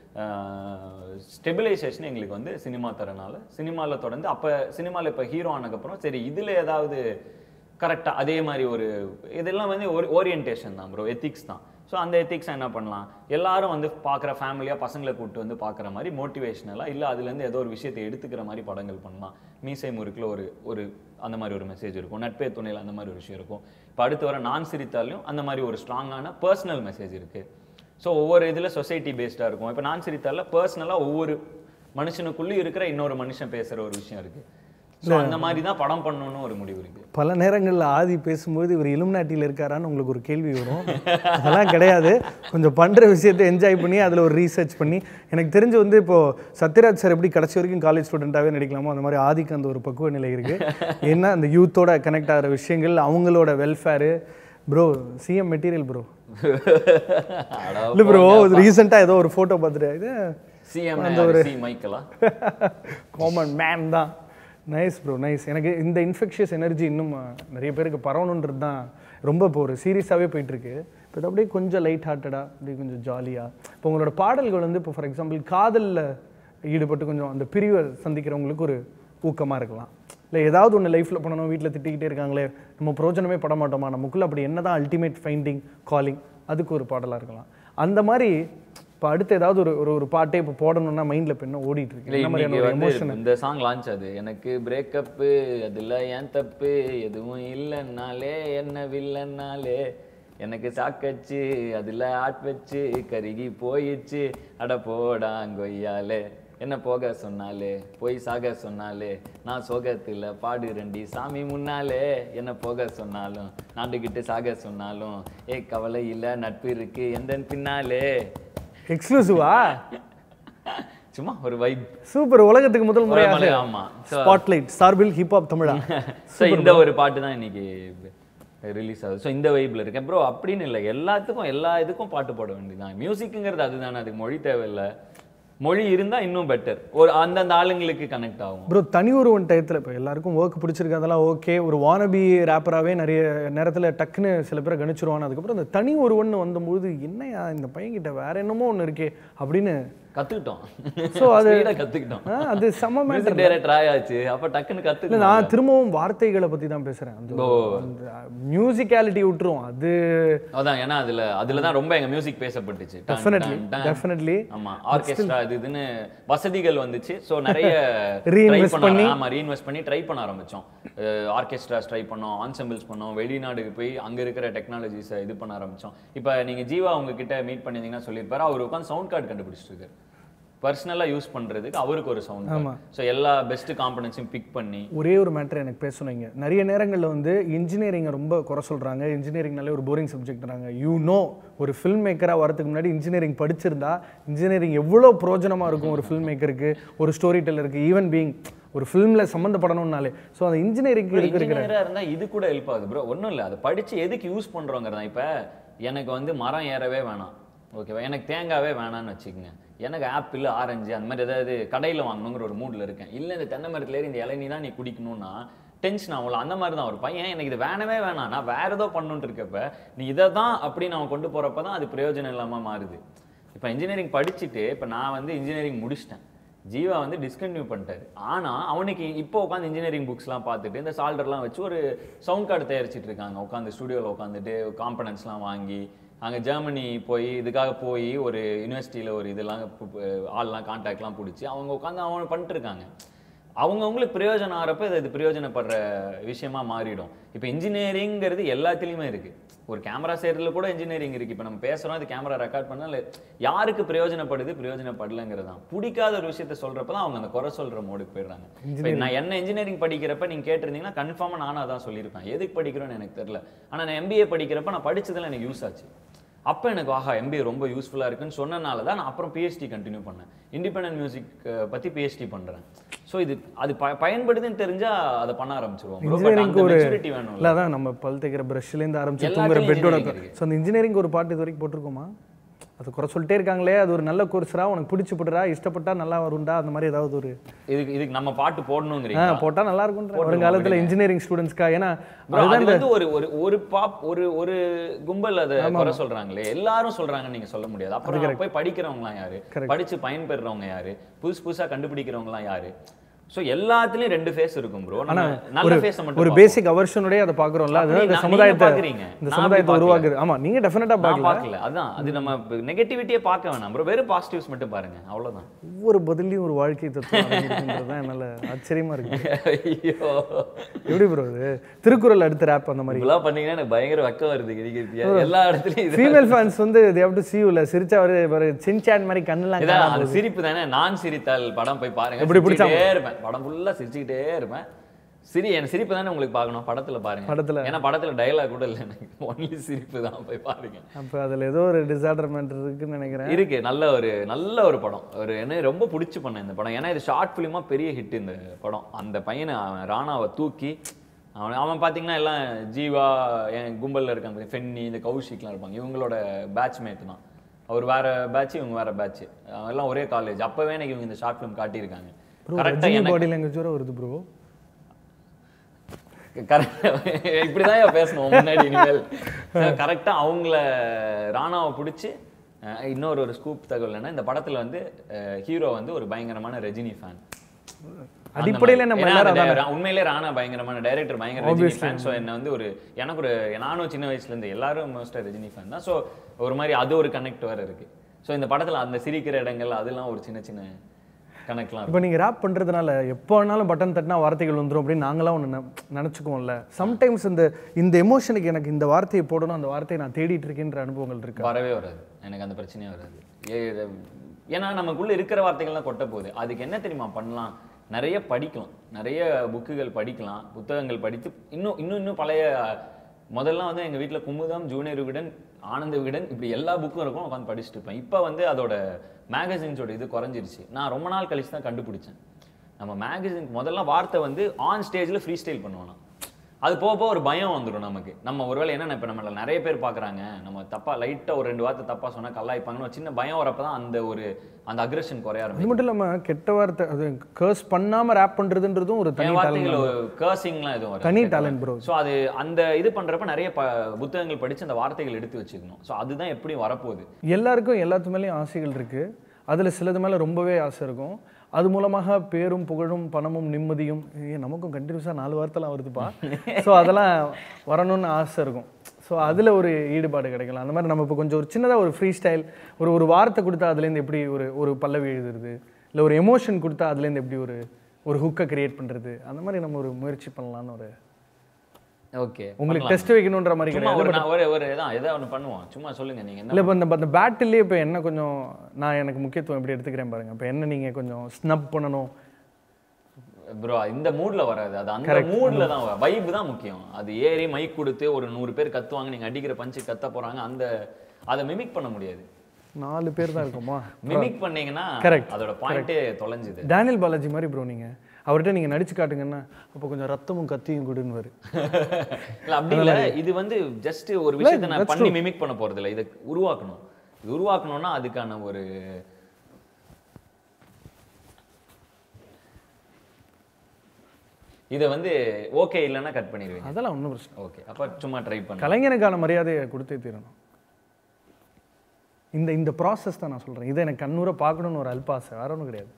ஸ்டெபிலைசேஷன் எங்களுக்கு வந்து சினிமா தரனால சினிமாவில் தொடர்ந்து அப்போ சினிமாவில் இப்போ ஹீரோ ஆனதுக்கப்புறம் சரி இதில் ஏதாவது கரெக்டாக அதே மாதிரி ஒரு இதெல்லாம் வந்து ஒரு ஓரியன்டேஷன் தான் ப்ரோ எத்திக்ஸ் தான் ஸோ அந்த எத்திக்ஸை என்ன பண்ணலாம் எல்லாரும் வந்து பார்க்குற ஃபேமிலியாக பசங்களை கூப்பிட்டு வந்து பார்க்குற மாதிரி மோட்டிவேஷனலாக இல்லை அதுலேருந்து ஏதோ ஒரு விஷயத்தை எடுத்துக்கிற மாதிரி படங்கள் பண்ணலாம் மீசை முறுக்கில் ஒரு ஒரு அந்த மாதிரி ஒரு மெசேஜ் இருக்கும் நட்பே துணையில் அந்த மாதிரி ஒரு விஷயம் இருக்கும் இப்போ அடுத்து வர நான் சிரித்தாலையும் அந்த மாதிரி ஒரு ஸ்ட்ராங்கான பர்சனல் மெசேஜ் இருக்குது ஸோ ஒவ்வொரு இதில் சொசைட்டி பேஸ்டாக இருக்கும் இப்போ நான் சிரித்தால பர்சனலாக ஒவ்வொரு மனுஷனுக்குள்ளேயும் இருக்கிற இன்னொரு மனுஷன் பேசுகிற ஒரு விஷயம் இருக்குது ஸோ அந்த மாதிரி தான் படம் பண்ணணும்னு ஒரு முடிவு இருக்குது பல நேரங்களில் ஆதி பேசும்போது இவர் இலுமினாட்டியில் இருக்காரான்னு உங்களுக்கு ஒரு கேள்வி வரும் அதெல்லாம் கிடையாது கொஞ்சம் பண்ணுற விஷயத்தை என்ஜாய் பண்ணி அதில் ஒரு ரீசர்ச் பண்ணி எனக்கு தெரிஞ்சு வந்து இப்போது சத்யராஜ் சார் எப்படி கடைசி வரைக்கும் காலேஜ் ஸ்டூடெண்ட்டாகவே நடிக்கலாமோ அந்த மாதிரி ஆதிக்கு அந்த ஒரு பக்குவ நிலை இருக்குது ஏன்னா அந்த யூத்தோட கனெக்ட் ஆகிற விஷயங்கள் அவங்களோட welfare bro CM material bro இல்லை ப்ரோ ரீசெண்டாக ஏதோ ஒரு ஃபோட்டோ பார்த்துட்டு இது சிஎம் சி மைக்கலா காமன் மேன் தான் நைஸ் ப்ரோ நைஸ் எனக்கு இந்த இன்ஃபெக்ஷியஸ் எனர்ஜி இன்னும் அஹ், நிறைய பேருக்கு பரவணுன்றது தான் ரொம்ப இப்போ ஒரு சீரியஸாகவே போயிட்டுருக்கு இப்போ இது அப்படியே கொஞ்சம் லைட் ஹார்ட்டடாக அப்படியே கொஞ்சம் ஜாலியாக இப்போ உங்களோட பாடல்கள் வந்து இப்போ ஃபார் எக்ஸாம்பிள் காதலில் ஈடுபட்டு கொஞ்சம் அந்த பிரிவை சந்திக்கிறவங்களுக்கு ஒரு ஊக்கமாக இருக்கலாம் இல்லை ஏதாவது ஒன்று லைஃப்பில் பண்ணணும் வீட்டில் திட்டிக்கிட்டே இருக்காங்களே நம்ம பிரோஜனமே பட மாட்டோமா நமக்குள்ள அப்படி என்ன தான் அல்டிமேட் ஃபைண்டிங் காலிங் அதுக்கு ஒரு பாடலாக இருக்கலாம் அந்த மாதிரி இப்போ அடுத்து ஏதாவது ஒரு ஒரு ஒரு பாட்டே இப்போ போடணும்னா மைண்டில் இப்போ என்ன ஓடிட்டு இருக்கு இல்லை என்ன மாதிரியான இன்னைக்கு ஒரு வந்து எமோஷன் இந்த சாங் லான்ச் ஆகுது எனக்கு பிரேக்கப்பு அதில் ஏன் தப்பு எதுவும் இல்லைன்னாலே என்ன வில்லன்னாலே எனக்கு சாக்கச்சு அதில் ஆட் வச்சு கருகி போயிடுச்சு அட போடாங்கொய்யாலே என்ன போக சொன்னாலே போய் சாக சொன்னாலே நான் சோகத்துல பாடுறேன்டி சாமி முன்னாலே என்ன போக சொன்னாலும் நாண்டுகிட்டு சாக சொன்னாலும் ஏ கவலை இல்ல நட்பு இருக்கு எந்த பின்னாலே எக்ஸ்க்ளூசிவா சும்மா ஒரு வைப் சூப்பர் உலகத்துக்கு முதல் முறையாக ஆமா So, ஸ்பாட்லைட் சார்பில் ஹிப்ஹாப் தமிழா ஸோ இந்த ஒரு பாட்டு தான் இன்னைக்கு ரிலீஸ் ஆகுது ஸோ இந்த வைப்ல இருக்கேன் ப்ரோ அப்படின்னு இல்லை எல்லாத்துக்கும் எல்லா இதுக்கும் பாட்டு போட வேண்டியதுதான் மியூசிக்குங்கிறது அதுதானே அதுக்கு மொழி தேவையில்லை மொழி இருந்தா இன்னும் பெட்டர் ஒரு அந்தந்த ஆளுங்களுக்கு கனெக்ட் ஆகும் ப்ரோ தனி ஒருவன் டயத்தில் இப்போ எல்லாருக்கும் ஒர்க் பிடிச்சிருக்கு அதெல்லாம் ஓகே ஒரு வானபி ரேப்பராகவே நிறைய நேரத்தில் டக்குன்னு சில பேரை கணிச்சிருவான் அதுக்கப்புறம் இந்த தனி ஒருவன் வந்தபோது என்னையா இந்த பையன்கிட்ட வேற என்னமோ ஒன்று இருக்கே அப்படின்னு கத்துக்கிட்டோம் So, அது- Speed ஆ கத்துக்கிட்டோம் ஆ, அது செம்ம மேட்டர் மியூசிக் டைரக்டர் ஆயாச்சு அப்ப டக்குன்னு இல்லை கத்துக்கணும் நான் திரும்பவும் வார்த்தைகளை பற்றி தான் பேசுகிறேன் அந்த ஓ. அந்த மியூசிக்காலிட்டி விட்டுரும் அது அதான் ஏன்னா அதுல அதுல தான் ரொம்ப எங்க மியூசிக் பேசப்பட்டுச்சு done, definitely done, done. Definitely ஆமா ஆர்கெஸ்ட்ரா இது இதுன்னு வசதிகள் வந்துச்சு ஸோ நிறைய Reinvest try பண்ண- பண்ணி. ஆமா ரீஇன்வெஸ்ட் பண்ணி ட்ரை பண்ண ஆரம்பிச்சோம் ஆர்கெஸ்ட்ராஸ் ட்ரை பண்ணோம் ஆன்சம்பிள்ஸ் பண்ணோம் வெளிநாடுக்கு போய் அங்க இருக்கிற டெக்னாலஜிஸை இது பண்ண ஆரம்பிச்சோம் இப்போ நீங்க ஜீவா உங்ககிட்ட மீட் பண்ணியிருந்தீங்கன்னா சொல்லியிருப்பாரு அவர் உட்காந்து சவுண்ட் கார்டு கண்டுபிடிச்சிட்டு இருக்காரு பர்சனலாக யூஸ் பண்றதுக்கு அவருக்கு ஒரு சவுண்ட் ஆமா. ஸோ எல்லா பெஸ்ட் காம்பனன்ஸையும் பிக் பண்ணி ஒரே ஒரு மேட்டர் எனக்கு பேசணுங்க நிறைய நேரங்களில் வந்து இன்ஜினியரிங்கை ரொம்ப குறை சொல்கிறாங்க இன்ஜினியரிங்னாலே ஒரு போரிங் சப்ஜெக்ட்றாங்க யூ நோ ஒரு ஃபில்ம் மேக்கராக வரதுக்கு முன்னாடி இன்ஜினியரிங் படிச்சிருந்தா இன்ஜினியரிங் எவ்வளோ பிரயோஜனமாக இருக்கும் ஒரு ஃபில்ம் மேக்கருக்கு ஒரு ஸ்டோரி டெல்லருக்கு ஈவன் பீயிங் ஒரு ஃபில்மில் சம்மந்தப்படணும்னாலே ஸோ அந்த இன்ஜினியரிங்க்கு இருக்கிற இன்ஜினியரா இருந்தா இது கூட ஹெல்ப் ஆகுது ப்ரோ ஒண்ணும் இல்ல அதை படிச்சு எதுக்கு யூஸ் பண்றோங்கிறதா இப்ப எனக்கு வந்து மரம் ஏறவே வேணாம் ஓகேவா எனக்கு தேங்காவே வேணாம்னு வச்சுக்கோங்க எனக்கு ஆப்பிள் ஆரஞ்சு அந்த மாதிரி ஏதாவது கடையில வாங்கணுங்கிற ஒரு மூட்ல இருக்கேன் இல்ல இந்த தென்னை மரத்துல ஏறி இந்த இளநீ தான் நீ குடிக்கணும்னா டென்ஷன் ஆகும்ல அந்த மாதிரி தான் ஒரு பையன் எனக்கு இது வேணவே வேணாம் நான் வேற ஏதோ பண்ணணுன்ட்டு இருக்கப்ப நீ இதை தான் அப்படின்னு அவன் கொண்டு போறப்ப தான் அது பிரயோஜனம் இல்லாம மாறுது இப்போ இன்ஜினியரிங் படிச்சுட்டு இப்போ நான் வந்து இன்ஜினியரிங் முடிச்சிட்டேன் ஜீவா வந்து டிஸ்கண்டினியூ பண்ணிட்டாரு ஆனா அவனுக்கு இப்போ உட்காந்து இன்ஜினியரிங் புக்ஸ்லாம் பார்த்துட்டு இந்த சால்டர்லாம் வச்சு ஒரு சவுண்ட் கார்டு தயாரிச்சிட்டு இருக்காங்க உட்காந்து ஸ்டுடியோவில் உட்காந்துட்டு காம்பனன்ட்ஸ்லாம் வாங்கி அங்கே ஜெர்மனி போய் இதுக்காக போய் ஒரு யூனிவர்சிட்டியில் ஒரு இதெல்லாம் பு- பு- ஆள்லாம் கான்டாக்ட்லாம் பிடிச்சி அவங்க உட்காந்து அவங்க பண்ணிட்டு இருக்காங்க அவங்கவுங்களுக்கு பிரயோஜனம் ஆகிறப்ப இது இது பிரயோஜனப்படுற விஷயமா மாறிடும் இப்போ இன்ஜினியரிங்கிறது எல்லாத்துலேயுமே இருக்கு ஒரு கேமரா செய்யறதுல கூட இன்ஜினியரிங் இருக்கு இப்போ நம்ம பேசுறோம் அது கேமரா ரெக்கார்ட் பண்ணால யாருக்கு பிரயோஜனப்படுது பிரயோஜனப்படலைங்கிறது தான் பிடிக்காத ஒரு விஷயத்த சொல்றப்ப தான் அவங்க அந்த குறை சொல்ற மோடுக்கு போயிடுறாங்க இப்போ நான் என்ன இன்ஜினியரிங் படிக்கிறப்ப நீங்க கேட்டிருந்தீங்கன்னா கன்ஃபார்மாக நானும் அதான் சொல்லியிருப்பேன் எதுக்கு படிக்கிறோன்னு எனக்கு தெரியல ஆனா நான் எம்பிஏ படிக்கிறப்ப நான் படிச்சதுல எனக்கு யூஸ் ஆச்சு அப்போ எனக்கு ஆஹா எம்பிஏ ரொம்ப யூஸ்ஃபுல்லாக இருக்குன்னு சொன்னனால தான் நான் அப்புறம் பிஹெச்டி கண்டினியூ பண்ணேன் இண்டிபெண்டன்ட் மியூசிக் பற்றி பிஹெச்டி பண்ணுறேன் ஸோ இது அது ப பயன்படுதுன்னு தெரிஞ்சா அதை பண்ண ஆரம்பிச்சிருவோம் bro. But இன்ஜினியரிங்க்கு அந்த ஒரு மெச்சூரிட்டி வேணும் இல்லை அதான் நம்ம பல் தேய்க்கிற ப்ரஷ்லேருந்து ஆரம்பிச்சு தூங்குற எல்லாத்துலயும் பெட்டோட engineering இருக்கு. ஸோ அந்த இன்ஜினியரிங் ஒரு பாட்டு இது வரைக்கும் போட்டிருக்கோமா அது குறை சொல்லிட்டே இருக்காங்களே அது ஒரு நல்ல கோர்ஸ்ரா உனக்கு பிடிச்சி போட்டுறா இஷ்டப்பட்டா நல்லா வரும்டா அந்த மாதிரி ஏதாவது ஒரு இதுக்கு இதுக்கு நம்ம பாட்டு ஆ போடணுங்கிறீங்க போட்டா நல்லா இருக்கும்ன்ற வருங்காலத்துல இன்ஜினியரிங் ஸ்டூடெண்ட்ஸ்க்கா ஏன்னா Bro, அது வந்து ஒரு ஒரு ஒரு பாப் ஒரு ஒரு கும்பல் அதை குறை சொல்றாங்களே எல்லாரும் சொல்றாங்கன்னு நீங்க சொல்ல முடியாது அப்புறம் போய் படிக்கிறவங்களாம் யாரு படிச்சு பயன்பெறவங்க யாரு புதுசு புதுசா கண்டுபிடிக்கிறவங்களாம் யாரு சோ எல்லாத்துலயும் ரெண்டு ஃபேஸ் இருக்கும் ப்ரோ நம்ம நல்ல ஃபேஸை மட்டும் ஒரு பார்ப்போம். பேசிக் அவர்ஷனுடைய அதை பாக்குறோம்ல அது அப்படி இந்த நான் சமுதாயத்தை நீங்க பாக்குறீங்க. இந்த நான் சமுதாயத்தை அப்படி உருவாக்குது ஆமா நீங்க டெஃபினட்டா நான் பார்க்கல பார்க்கல அதான் அது நம்ம நெகட்டிவிட்டியே பார்க்க வேணாம் ப்ரோ வெறும் பாசிட்டிவ்ஸ் மட்டும் பாருங்க அவ்வளவுதான் ஒவ்வொரு பதிலையும் ஒரு வாழ்க்கை தத்துவம் அடங்கியிருக்குன்றது தான் என்னால ஆச்சரியமா இருக்கு ஐயோ எப்படி ப்ரோ இது திருக்குறள் அடுத்த ரேப் அந்த மாதிரி இதெல்லாம் பண்ணீங்கன்னா எனக்கு பயங்கர வெக்கம் வருது கிரிக்கிறதுயா எல்லா இடத்துலயும் இது ஃபீமேல் ஃபேன்ஸ் வந்து they have to see you ல சிரிச்சா ஒரு ஒரு சின்சான் மாதிரி கண்ணெல்லாம் இதான் காணாம அந்த சிரிப்பு தானே நான் சிரித்தால் படம் போய் பாருங்க எப்படி பிடிச்சா? சிரிச்சுக்கிட்டே இருப்பேன் படம் ஃபுல்லா சிரிச்சுக்கிட்டே இருப்பேன் சிரி என் சிரிப்பு தானே உங்களுக்கு பார்க்கணும் படத்துல பாருங்க படத்துல. ஏன்னா படத்துல டயலாக் கூட இல்லை எனக்கு ஒன்லி சிரிப்பு தான் போய் பாருங்க அப்ப அதுல ஏதோ ஒரு டிசார்டர் மேட்டர் இருக்குன்னு நினைக்கிறேன் இருக்கு நல்ல ஒரு நல்ல ஒரு படம் ஒரு என்ன ரொம்ப பிடிச்சி பண்ணேன் இந்த படம் ஏன்னா இது ஷார்ட் ஃபிலிமா பெரிய ஹிட் இந்த படம் அந்த பையனை அவன் ராணாவை தூக்கி அவன் அவன் பார்த்தீங்கன்னா எல்லாம் ஜீவா என் கும்பல்ல இருக்காங்க ஃபென்னி இந்த கௌஷிக்லாம் இருப்பாங்க இவங்களோட பேட்ச்மேட் தான் அவர் வேற பேட்ச் இவங்க வேற பேட்ச் எல்லாம் ஒரே காலேஜ் அப்பவே எனக்கு இவங்க இந்த ஷார்ட் ஃபிலிம் காட்டியிருக்காங்க ப்ரோ கரெக்டாக ரஜினி எனக்கு பாடி லாங்குவேஜ் வர வருது ப்ரோ கரெக்ட் இப்படிதான் ஏன் பேசணும் முன்னாடி இனிமேல் கரெக்டா அவங்கள ராணாவை பிடிச்சி இன்னொரு ஒரு ஸ்கூப் தகவல் என்ன இந்த படத்துல வந்து ஹீரோ வந்து ஒரு பயங்கரமான ரஜினி ஃபேன் அடிப்படையில நம்ம எல்லாரும் உண்மையிலே ராணா பயங்கரமான டைரக்டர் பயங்கர ரஜினி ஃபேன் ஸோ என்ன வந்து ஒரு எனக்கு ஒரு நானும் சின்ன வயசுல இருந்து எல்லாரும் மோஸ்டா ரஜினி ஃபேன் தான் ஸோ ஒரு மாதிரி அது ஒரு கனெக்ட் வேற இருக்கு ஸோ இந்த படத்துல அந்த சிரிக்கிற இடங்கள் அதெல்லாம் ஒரு சின்ன சின்ன கனெக்ட்லாம் இப்போ நீங்கள் ரேப் பண்ணுறதுனால எப்போ வேணாலும் பட்டன் தட்டினா வார்த்தைகள் வந்துரும் அப்படின்னு நாங்களாம் ஒன்று நினச்சிக்குவோம்ல சம்டைம்ஸ் இந்த இந்த எமோஷனுக்கு எனக்கு இந்த வார்த்தையை போடணும் அந்த வார்த்தையை நான் தேடிட்டு இருக்கேன்ற அனுபவங்கள் இருக்கு வரவே வராது எனக்கு அந்த பிரச்சனையே வராது ஏ ஏன்னா நமக்குள்ள இருக்கிற வார்த்தைகள் தான் கொட்ட போகுது அதுக்கு என்ன தெரியுமா பண்ணலாம் நிறைய படிக்கலாம் நிறைய புக்குகள் படிக்கலாம் புத்தகங்கள் படித்து இன்னும் இன்னும் இன்னும் பழைய முதல்ல வந்து எங்க வீட்ல குமுதம் ஜூனியர் விகடன் ஆனந்த விகடன் இப்படி எல்லா புக்கும் இருக்கும் உட்காந்து படிச்சுட்டு இருப்பேன் இப்போ வந்து அதோட மேகசின்ஸோட இது குறைஞ்சிருச்சு நான் ரொம்ப நாள் கழிச்சு தான் கண்டுபிடிச்சேன் நம்ம மேகசின் முதல்ல வார்த்தை வந்து ஆன் ஸ்டேஜில் ஃப்ரீ ஸ்டைல் பண்ணுவோம் நான். அது போக போக ஒரு பயம் வந்துடும் நமக்கு நம்ம ஒருவேளை என்ன இப்போ நம்மள நிறைய பேர் பார்க்குறாங்க நம்ம தப்பா லைட்டாக ஒரு ரெண்டு வார்த்தை தப்பா சொன்னா கலாய்ப்பாங்கன்னு ஒரு சின்ன பயம் வரப்போ தான் அந்த ஒரு அந்த அக்ரெஷன் குறைய அது ஆரம்பிக்கும் மட்டும் இல்லாமல் கெட்ட வார்த்தை அது கர்ஸ் பண்ணாமல் ரேப் பண்ணுறதுன்றதும் ஒரு தனி என் டேலண்ட் வார்த்தைகள் கர்சிங்லாம் எதுவும் வராது. தனி talent bro. ஸோ அது அந்த இது பண்றப்ப நிறைய ப புத்தகங்கள் படிச்சு அந்த வார்த்தைகள் எடுத்து வச்சுக்கணும் ஸோ அதுதான் எப்படி வரப்போகுது எல்லாருக்கும் எல்லாத்து மேலேயும் ஆசைகள் இருக்கு அதுல சிலது மேல ரொம்பவே ஆசை இருக்கும் அது மூலமாக பேரும் புகழும் பணமும் நிம்மதியும் ஏ நமக்கும் கண்டினியூஸாக நாலு வார்த்தைலாம் வருதுப்பா ஸோ அதெல்லாம் வரணும்னு ஆசை இருக்கும் ஸோ அதில் ஒரு ஈடுபாடு கிடைக்கலாம் அந்த மாதிரி நம்ம இப்போ கொஞ்சம் ஒரு சின்னதாக ஒரு ஃப்ரீ ஸ்டைல் ஒரு ஒரு வார்த்தை கொடுத்தா அதுலேருந்து எப்படி ஒரு ஒரு பல்லவி எழுதுறது இல்லை ஒரு எமோஷன் கொடுத்தா அதுலேருந்து எப்படி ஒரு ஒரு ஹுக்கை கிரியேட் பண்ணுறது அந்த மாதிரி நம்ம ஒரு முயற்சி பண்ணலான்னு ஒரு ஓகே உங்களுக்கு டெஸ்ட் வைக்கணுன்ற மாதிரி சும்மா கிடையாது ஒரு நான் ஒரு ஒரு இதான் ஏதாவது ஒன்று பண்ணுவோம் சும்மா சொல்லுங்க நீங்க என்ன இல்லை இப்போ இந்த அந்த பேட்டிலே இப்போ என்ன கொஞ்சம் நான் எனக்கு முக்கியத்துவம் எப்படி எடுத்துக்கிறேன் பாருங்க இப்போ என்ன நீங்கள் கொஞ்சம் ஸ்னப் பண்ணணும் ப்ரோ இந்த மூட்ல வராது அது அந்த மூட்ல தான் வைப் தான் முக்கியம் அது ஏறி மைக் கொடுத்து ஒரு நூறு பேர் கத்துவாங்க நீங்க அடிக்கிற பஞ்சு கத்த போறாங்க அந்த அதை மிமிக் பண்ண முடியாது நாலு பேர் தான் இருக்குமா மிமிக் பண்ணீங்கன்னா Correct, அதோட பாயிண்டே தொலைஞ்சுது டேனியல் பாலாஜி மாதிரி ப்ரோ நீங்கள் அவர்கிட்ட நீங்கள் நடிச்சு காட்டுங்கன்னா அப்போ கொஞ்சம் ரத்தமும் கத்தியும் கொடுன்னு வரு இல்ல அப்படி இல்ல இது வந்து ஜஸ்ட் ஒரு விஷயத்தை நான் பண்ணி மிமிக் பண்ண போறது இல்ல இதை உருவாக்கணும் இது உருவாக்கணும்னா அதுக்கான ஒரு இதை வந்து ஓகே இல்லைன்னா கட் பண்ணிடுவீங்க அதெல்லாம் ஒன்றும் பிரச்சனை ஓகே அப்ப சும்மா ட்ரை பண்ணு கலைஞனுக்கான மரியாதையை கொடுத்தே தீரணும் இந்த இந்த ப்ராசஸ் தான் நான் சொல்கிறேன் இதை எனக்கு கண்ணூர பார்க்கணும்னு ஒரு அல்பாசை வேற ஒன்றும் கிடையாது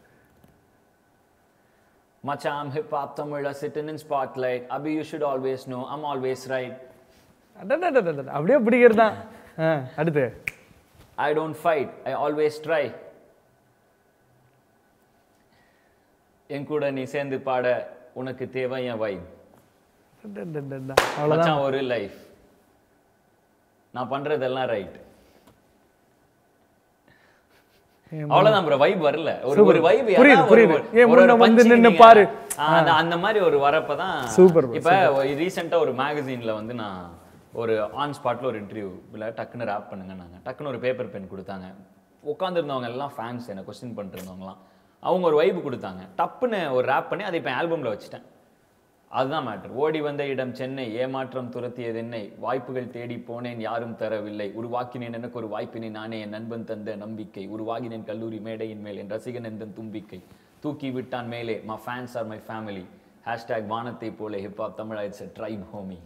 மச்சாம் ஹிப் ஹாப் தமிழ்ல sitting in spotlight Abhi you should always know I'm always right அடடடடடட, அப்படியே பிடிக்கிறது தான் ஆ அடுத்து I don't fight I always try என் கூட நீ சேர்ந்து பாட உனக்கு தேவை என் வைப் அடடடடட, அவ்வளோதான் மச்சான் ஒரு லைஃப் நான் பண்றதெல்லாம் ரைட் அவ்வளவுதான் ப்ரோ வைப் வரல ஒரு ஒரு வைப் புரியுது, புரியுது. ஏன் முன்ன வந்து நின்னு பாரு. அந்த மாதிரி ஒரு வரப்பதான் Super bro, இப்ப ரீசெண்டா ஒரு மேகசின்ல வந்து நான் ஒரு ஆன் ஸ்பாட்ல ஒரு இன்டர்வியூ இல்ல டக்குன்னு ரேப் பண்ணுங்க நாங்க டக்குன்னு ஒரு பேப்பர் பென் கொடுத்தாங்க உட்காந்துருந்தவங்க எல்லாம் ஃபேன்ஸ் என்ன கொஸ்டின் பண்ணிட்டு இருந்தவங்களாம் அவங்க ஒரு வைப் கொடுத்தாங்க டப்புன்னு ஒரு ரேப் பண்ணி அதை இப்போ ஆல்பம்ல வச்சுட்டேன் அதுதான் மேட்டர் ஓடி வந்த இடம் சென்னை ஏமாற்றம் துரத்தியது என்னை வாய்ப்புகள் தேடி போனேன் யாரும் தரவில்லை உருவாக்கினேன் எனக்கு ஒரு வாய்ப்பினை நானே என் நண்பன் தந்த நம்பிக்கை உருவாகினேன் கல்லூரி மேடையின் மேல் என் ரசிகன் எந்தன் தும்பிக்கை தூக்கி விட்டான் மேலே my fans are my family hashtag வானத்தை போல hip hop Tamil it's tribe homie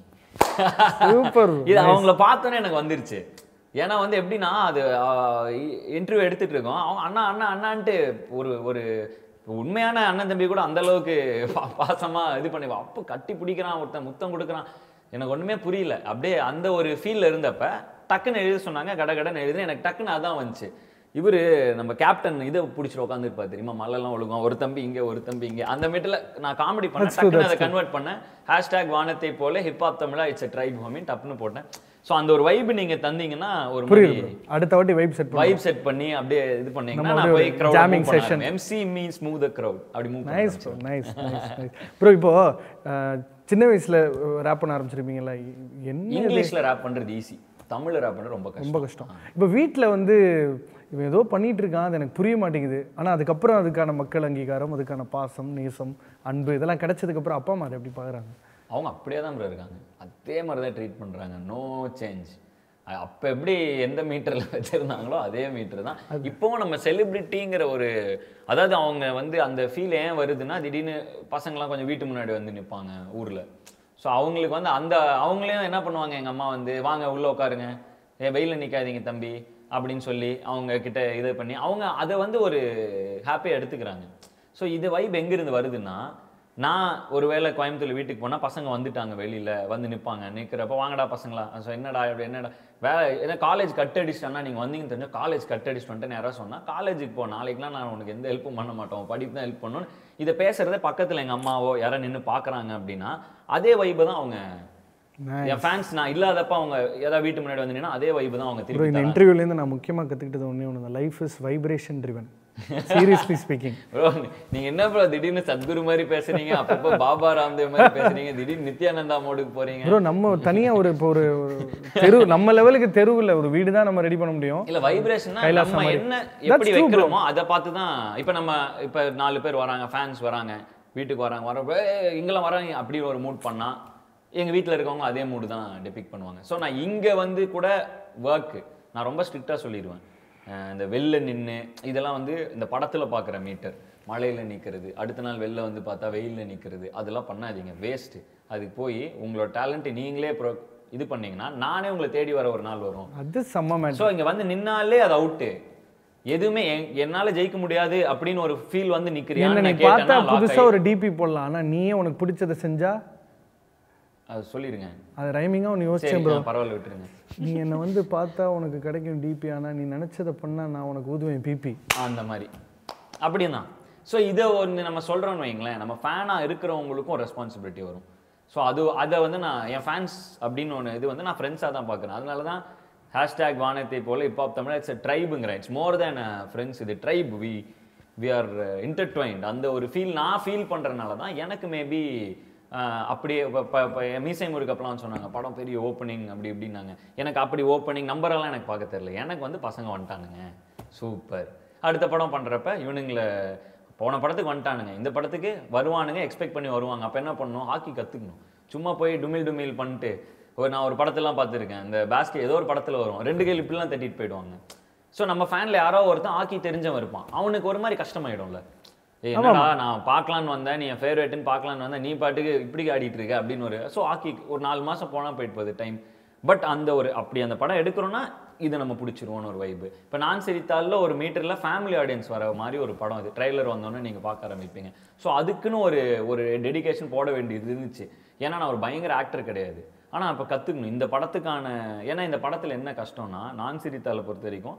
super இது அவங்கள பார்த்தோன்னே எனக்கு வந்துருச்சு ஏன்னா வந்து எப்படின்னா அது இன்டர்வியூ எடுத்துட்டு இருக்கோம் அவங்க அண்ணா அண்ணா அண்ணான்ட்டு ஒரு ஒரு உண்மையான அண்ணன் தம்பி கூட அந்த அளவுக்கு பா- பாசமா இது பண்ணி அப்போ கட்டி பிடிக்கிறான் ஒருத்தன் முத்தம் கொடுக்குறான் எனக்கு ஒண்ணுமே புரியல அப்படியே அந்த ஒரு ஃபீல்ல இருந்தப்ப டக்குன்னு எழுத சொன்னாங்க கட கடன்னு எழுதி எனக்கு டக்குன்னு அதான் வந்துச்சு இவரு நம்ம கேப்டன் இதை பிடிச்சிட்டு உட்காந்துருப்பாரு தெரியுமா மல்லெல்லாம் ஒழுகும் ஒரு தம்பி இங்க ஒரு தம்பி இங்க அந்த மீட்டில் நான் காமெடி பண்ணேன் டக்குன்னு அதை கன்வெர்ட் பண்ணேன் ஹேஷ்டேக் வானத்தை போல ஹிப்ஹாப் தமிழா இட்ஸ் ட்ரைப் ஹோமின் டப்புன்னு போட்டேன் ஸோ அந்த ஒரு வைப் நீங்க தந்தீங்கன்னா ஒரு புரியுது bro. அடுத்த வாட்டி வைப் செட் பண்ணி வைப் செட் பண்ணி அப்படியே இது பண்ணீங்கன்னா நம்ம நான் அப்படியே போய் ஒரு crowd jamming move session. பண்ண MC means move the crowd அப்படி move nice bro nice nice nice bro இப்போ அஹ், சின்ன வயசுல ரேப் பண்ண ஆரம்பிச்சிருப்பீங்களா என்ன இங்கிலீஷ்ல ரேப் பண்றது ஈஸி தமிழ்ல ரேப் பண்றது ரொம்ப கஷ்டம் ரொம்ப கஷ்டம் இப்போ வீட்டில் வந்து இவன் ஏதோ பண்ணிட்டு இருக்கான் அது எனக்கு புரிய மாட்டேங்குது ஆனால் அதுக்கப்புறம் அதுக்கான மக்கள் அங்கீகாரம் அதுக்கான பாசம் நேசம் அன்பு இதெல்லாம் கிடைச்சதுக்கப்புறம் அப்பா அம்மா அதை எப்படி பார்க்குறாங்க அவங்க அப்படியே தான் bro இருக்காங்க அதே மாதிரி தான் ட்ரீட் பண்றாங்க நோ சேஞ்ச் அப்போ எப்படி எந்த மீட்டர்ல வச்சிருந்தாங்களோ அதே மீட்டர் தான் இப்போவும் நம்ம செலிபிரிட்டிங்கிற ஒரு அதாவது அவங்க வந்து அந்த ஃபீல் ஏன் வருதுன்னா திடீர்னு பசங்களாம் கொஞ்சம் வீட்டு முன்னாடி வந்து நிற்பாங்க ஊர்ல ஸோ அவங்களுக்கு வந்து அந்த அவங்களையும் என்ன பண்ணுவாங்க எங்க அம்மா வந்து வாங்க உள்ள உட்காருங்க ஏ வெயில நிக்காதீங்க தம்பி அப்படின்னு சொல்லி அவங்க கிட்ட இது பண்ணி அவங்க அதை வந்து ஒரு ஹாப்பியாக எடுத்துக்கிறாங்க ஸோ இது வைப் எங்கிருந்து வருதுன்னா நான் ஒருவேளை கோயம்புத்தூர் வீட்டுக்கு போனா பசங்க வந்துட்டாங்க வெளியில வந்து நிப்பாங்க நிக்கிறப்ப வாங்கடா பசங்களா ஸோ என்னடா இப்படி என்னடா வேலை ஏன்னா காலேஜ் கட் அடிச்சிட்டா நீங்க வந்தீங்கன்னு தெரிஞ்சா காலேஜ் கட் அடிச்சுட்டு வந்துட்டு யாராவது சொன்னா காலேஜுக்கு போ நாளைக்குலாம் நான் உனக்கு எந்த ஹெல்ப்பும் பண்ண மாட்டோம் படிப்பு தான் ஹெல்ப் பண்ணணும் இதை பேசுறதே பக்கத்துல எங்க அம்மாவோ யாரோ நின்னு பார்க்கறாங்க அப்படின்னா அதே வைப்பை தான் அவங்க என் ஃபேன்ஸ் நான் இல்லாதப்ப அவங்க ஏதாவது வீட்டு முன்னாடி வந்து நின்னா அதே வைப்பு தான் அவங்க ப்ரோ திருப்பி இந்த இன்டர்வியூலேருந்து நான் முக்கியமாக கற்றுக்கிட்டது ஒன்றே ஒன்று தான் life is vibration driven seriously speaking bro நீங்க என்ன ப்ரோ திடீர்னு சத்குரு மாதிரி பேசுறீங்க அப்பப்போ பாபா ராம்தேவ் மாதிரி பேசுறீங்க திடீர்னு நித்யானந்தா மோடுக்கு போறீங்க ப்ரோ நம்ம தனியாக ஒரு இப்போ ஒரு ஒரு தெரு நம்ம லெவலுக்கு தெருவில் ஒரு வீடு தான் நம்ம ரெடி பண்ண முடியும் இல்ல வைப்ரேஷன்னா கைலாசம் நம்ம மாதிரி. என்ன That's எப்படி true, bro. வைக்கிறோமோ அதை பார்த்து தான் இப்போ நம்ம இப்போ நாலு பேர் வராங்க ஃபேன்ஸ் வராங்க வீட்டுக்கு வராங்க வரப்ப "ஏய், இங்கெல்லாம் வராங்க அப்படி ஒரு மூட் பண்ணா எங்க வீட்ல இருக்கவங்க அதே மூடு தான் டெபிக் பண்ணுவாங்க ஸோ நான் இங்க வந்து கூட ஒர்க் நான் ரொம்ப ஸ்ட்ரிக்டா சொல்லிடுவேன் அஹ் இந்த வெளில நின்னு இதெல்லாம் வந்து இந்த படத்துல பார்க்குற மீட்டர் மழையில நிக்கிறது அடுத்த நாள் வெளில வந்து பார்த்தா வெயில்ல நிக்கிறது அதெல்லாம் பண்ணாதீங்க வேஸ்ட் அதுக்கு போய் உங்களோட டேலண்ட் நீங்களே pro- இது பண்ணீங்கன்னா நானே உங்களை தேடி வர ஒரு நாள் வரும் அது செம்ம மேட்ச் ஸோ இங்க வந்து நின்னாலே அது அவுட்டு எதுவுமே என்- என்னால ஜெயிக்க முடியாது அப்படின்னு ஒரு ஃபீல் வந்து என்ன நிக்கிறியான்னு நீ நான் பார்த்தா கேட்டேன்னா lock புதுசா ஆயி- ஒரு டிபி போடலாம் ஆனா நீயே உனக்கு பிடிச்சதை செஞ்சா அது சொல்லிருங்க அது ரைமிங்கா ஒன்று சரி யோசிச்சேன் ப்ரோ நான் பரவாயில்ல விட்டுருங்க நீ என்னை வந்து பார்த்தா உனக்கு கிடைக்கும் டிபி ஆனா நீ நினைச்சதை பண்ணா நான் உனக்கு ஊதுவேன் பிபி அந்த மாதிரி அப்படிதான் ஸோ இதை ஒன்று நம்ம சொல்றோம்னு வைங்களேன் நம்ம ஃபேனாக இருக்கிறவங்களுக்கும் ரெஸ்பான்சிபிலிட்டி வரும் ஸோ அது அதை வந்து நான் என் ஃபேன்ஸ் அப்படின்னு ஒன்று இது வந்து நான் ஃப்ரெண்ட்ஸாக தான் பார்க்குறேன் அதனால தான் ஹேஷ்டேக் வானத்தை போல இப்போ தமிழ் இட்ஸ் ட்ரைபுங்கிறேன் இட்ஸ் மோர் தேன் ஃப்ரெண்ட்ஸ் இது tribe we we are intertwined அந்த ஒரு ஃபீல் நான் ஃபீல் பண்ணுறதுனால தான் எனக்கு மேபி அப்படியே இப்போ மீசை முருக்கு அப்பலாம் சொன்னாங்க படம் பெரிய ஓப்பனிங் அப்படி இப்படின்னாங்க எனக்கு அப்படி ஓப்பனிங் நம்பரெல்லாம் எனக்கு பார்க்க தெரியல எனக்கு வந்து பசங்க வந்துட்டானுங்க சூப்பர் அடுத்த படம் பண்ணுறப்ப இவனுங்களை போன படத்துக்கு வந்துட்டானுங்க இந்த படத்துக்கு வருவானுங்க எக்ஸ்பெக்ட் பண்ணி வருவாங்க அப்போ என்ன பண்ணணும் ஹாக்கி கற்றுக்கணும் சும்மா போய் டுமில் டுமில் பண்ணிட்டு ஒரு நான் ஒரு படத்தெல்லாம் பார்த்துருக்கேன் இந்த பேஸ்கெட் ஏதோ ஒரு படத்தில் வரும் ரெண்டு கையில் இப்படிலாம் தட்டிட்டு போயிடுவாங்க ஸோ நம்ம ஃபேனில் யாரோ ஒருத்தன் ஹாக்கி தெரிஞ்சவன் இருப்பான் அவனுக்கு ஒரு மாதிரி கஷ்டமாயிடும்ல ஏய் என்னடா நான் பார்க்கலான்னு வந்தேன் நீ என் ஃபேவரேட்னு பார்க்கலான்னு வந்தேன் நீ பாட்டுக்கு இப்படி ஆடிட்டு இருக்க அப்படின்னு ஒரு ஸோ ஹாக்கி ஒரு நாலு மாதம் போனால் போயிட்டு போகுது டைம் பட் அந்த ஒரு அப்படி அந்த படம் எடுக்கிறோன்னா இது நம்ம பிடிச்சிருவோன்னு ஒரு வைப்பு இப்போ நான் சிரித்தாலில் ஒரு மீட்டரில் ஃபேமிலி ஆடியன்ஸ் வர மாதிரி ஒரு படம் இது ட்ரைலர் வந்தோன்னே நீங்கள் பார்க்க ஆரம்பிப்பீங்க ஸோ அதுக்குன்னு ஒரு ஒரு டெடிகேஷன் போட வேண்டியது இருந்துச்சு ஏன்னா நான் ஒரு பயங்கர ஆக்டர் கிடையாது ஆனால் இப்போ கற்றுக்கணும் இந்த படத்துக்கான ஏன்னா இந்த படத்தில் என்ன கஷ்டம்னா நான் சிரித்தாலை பொறுத்த வரைக்கும்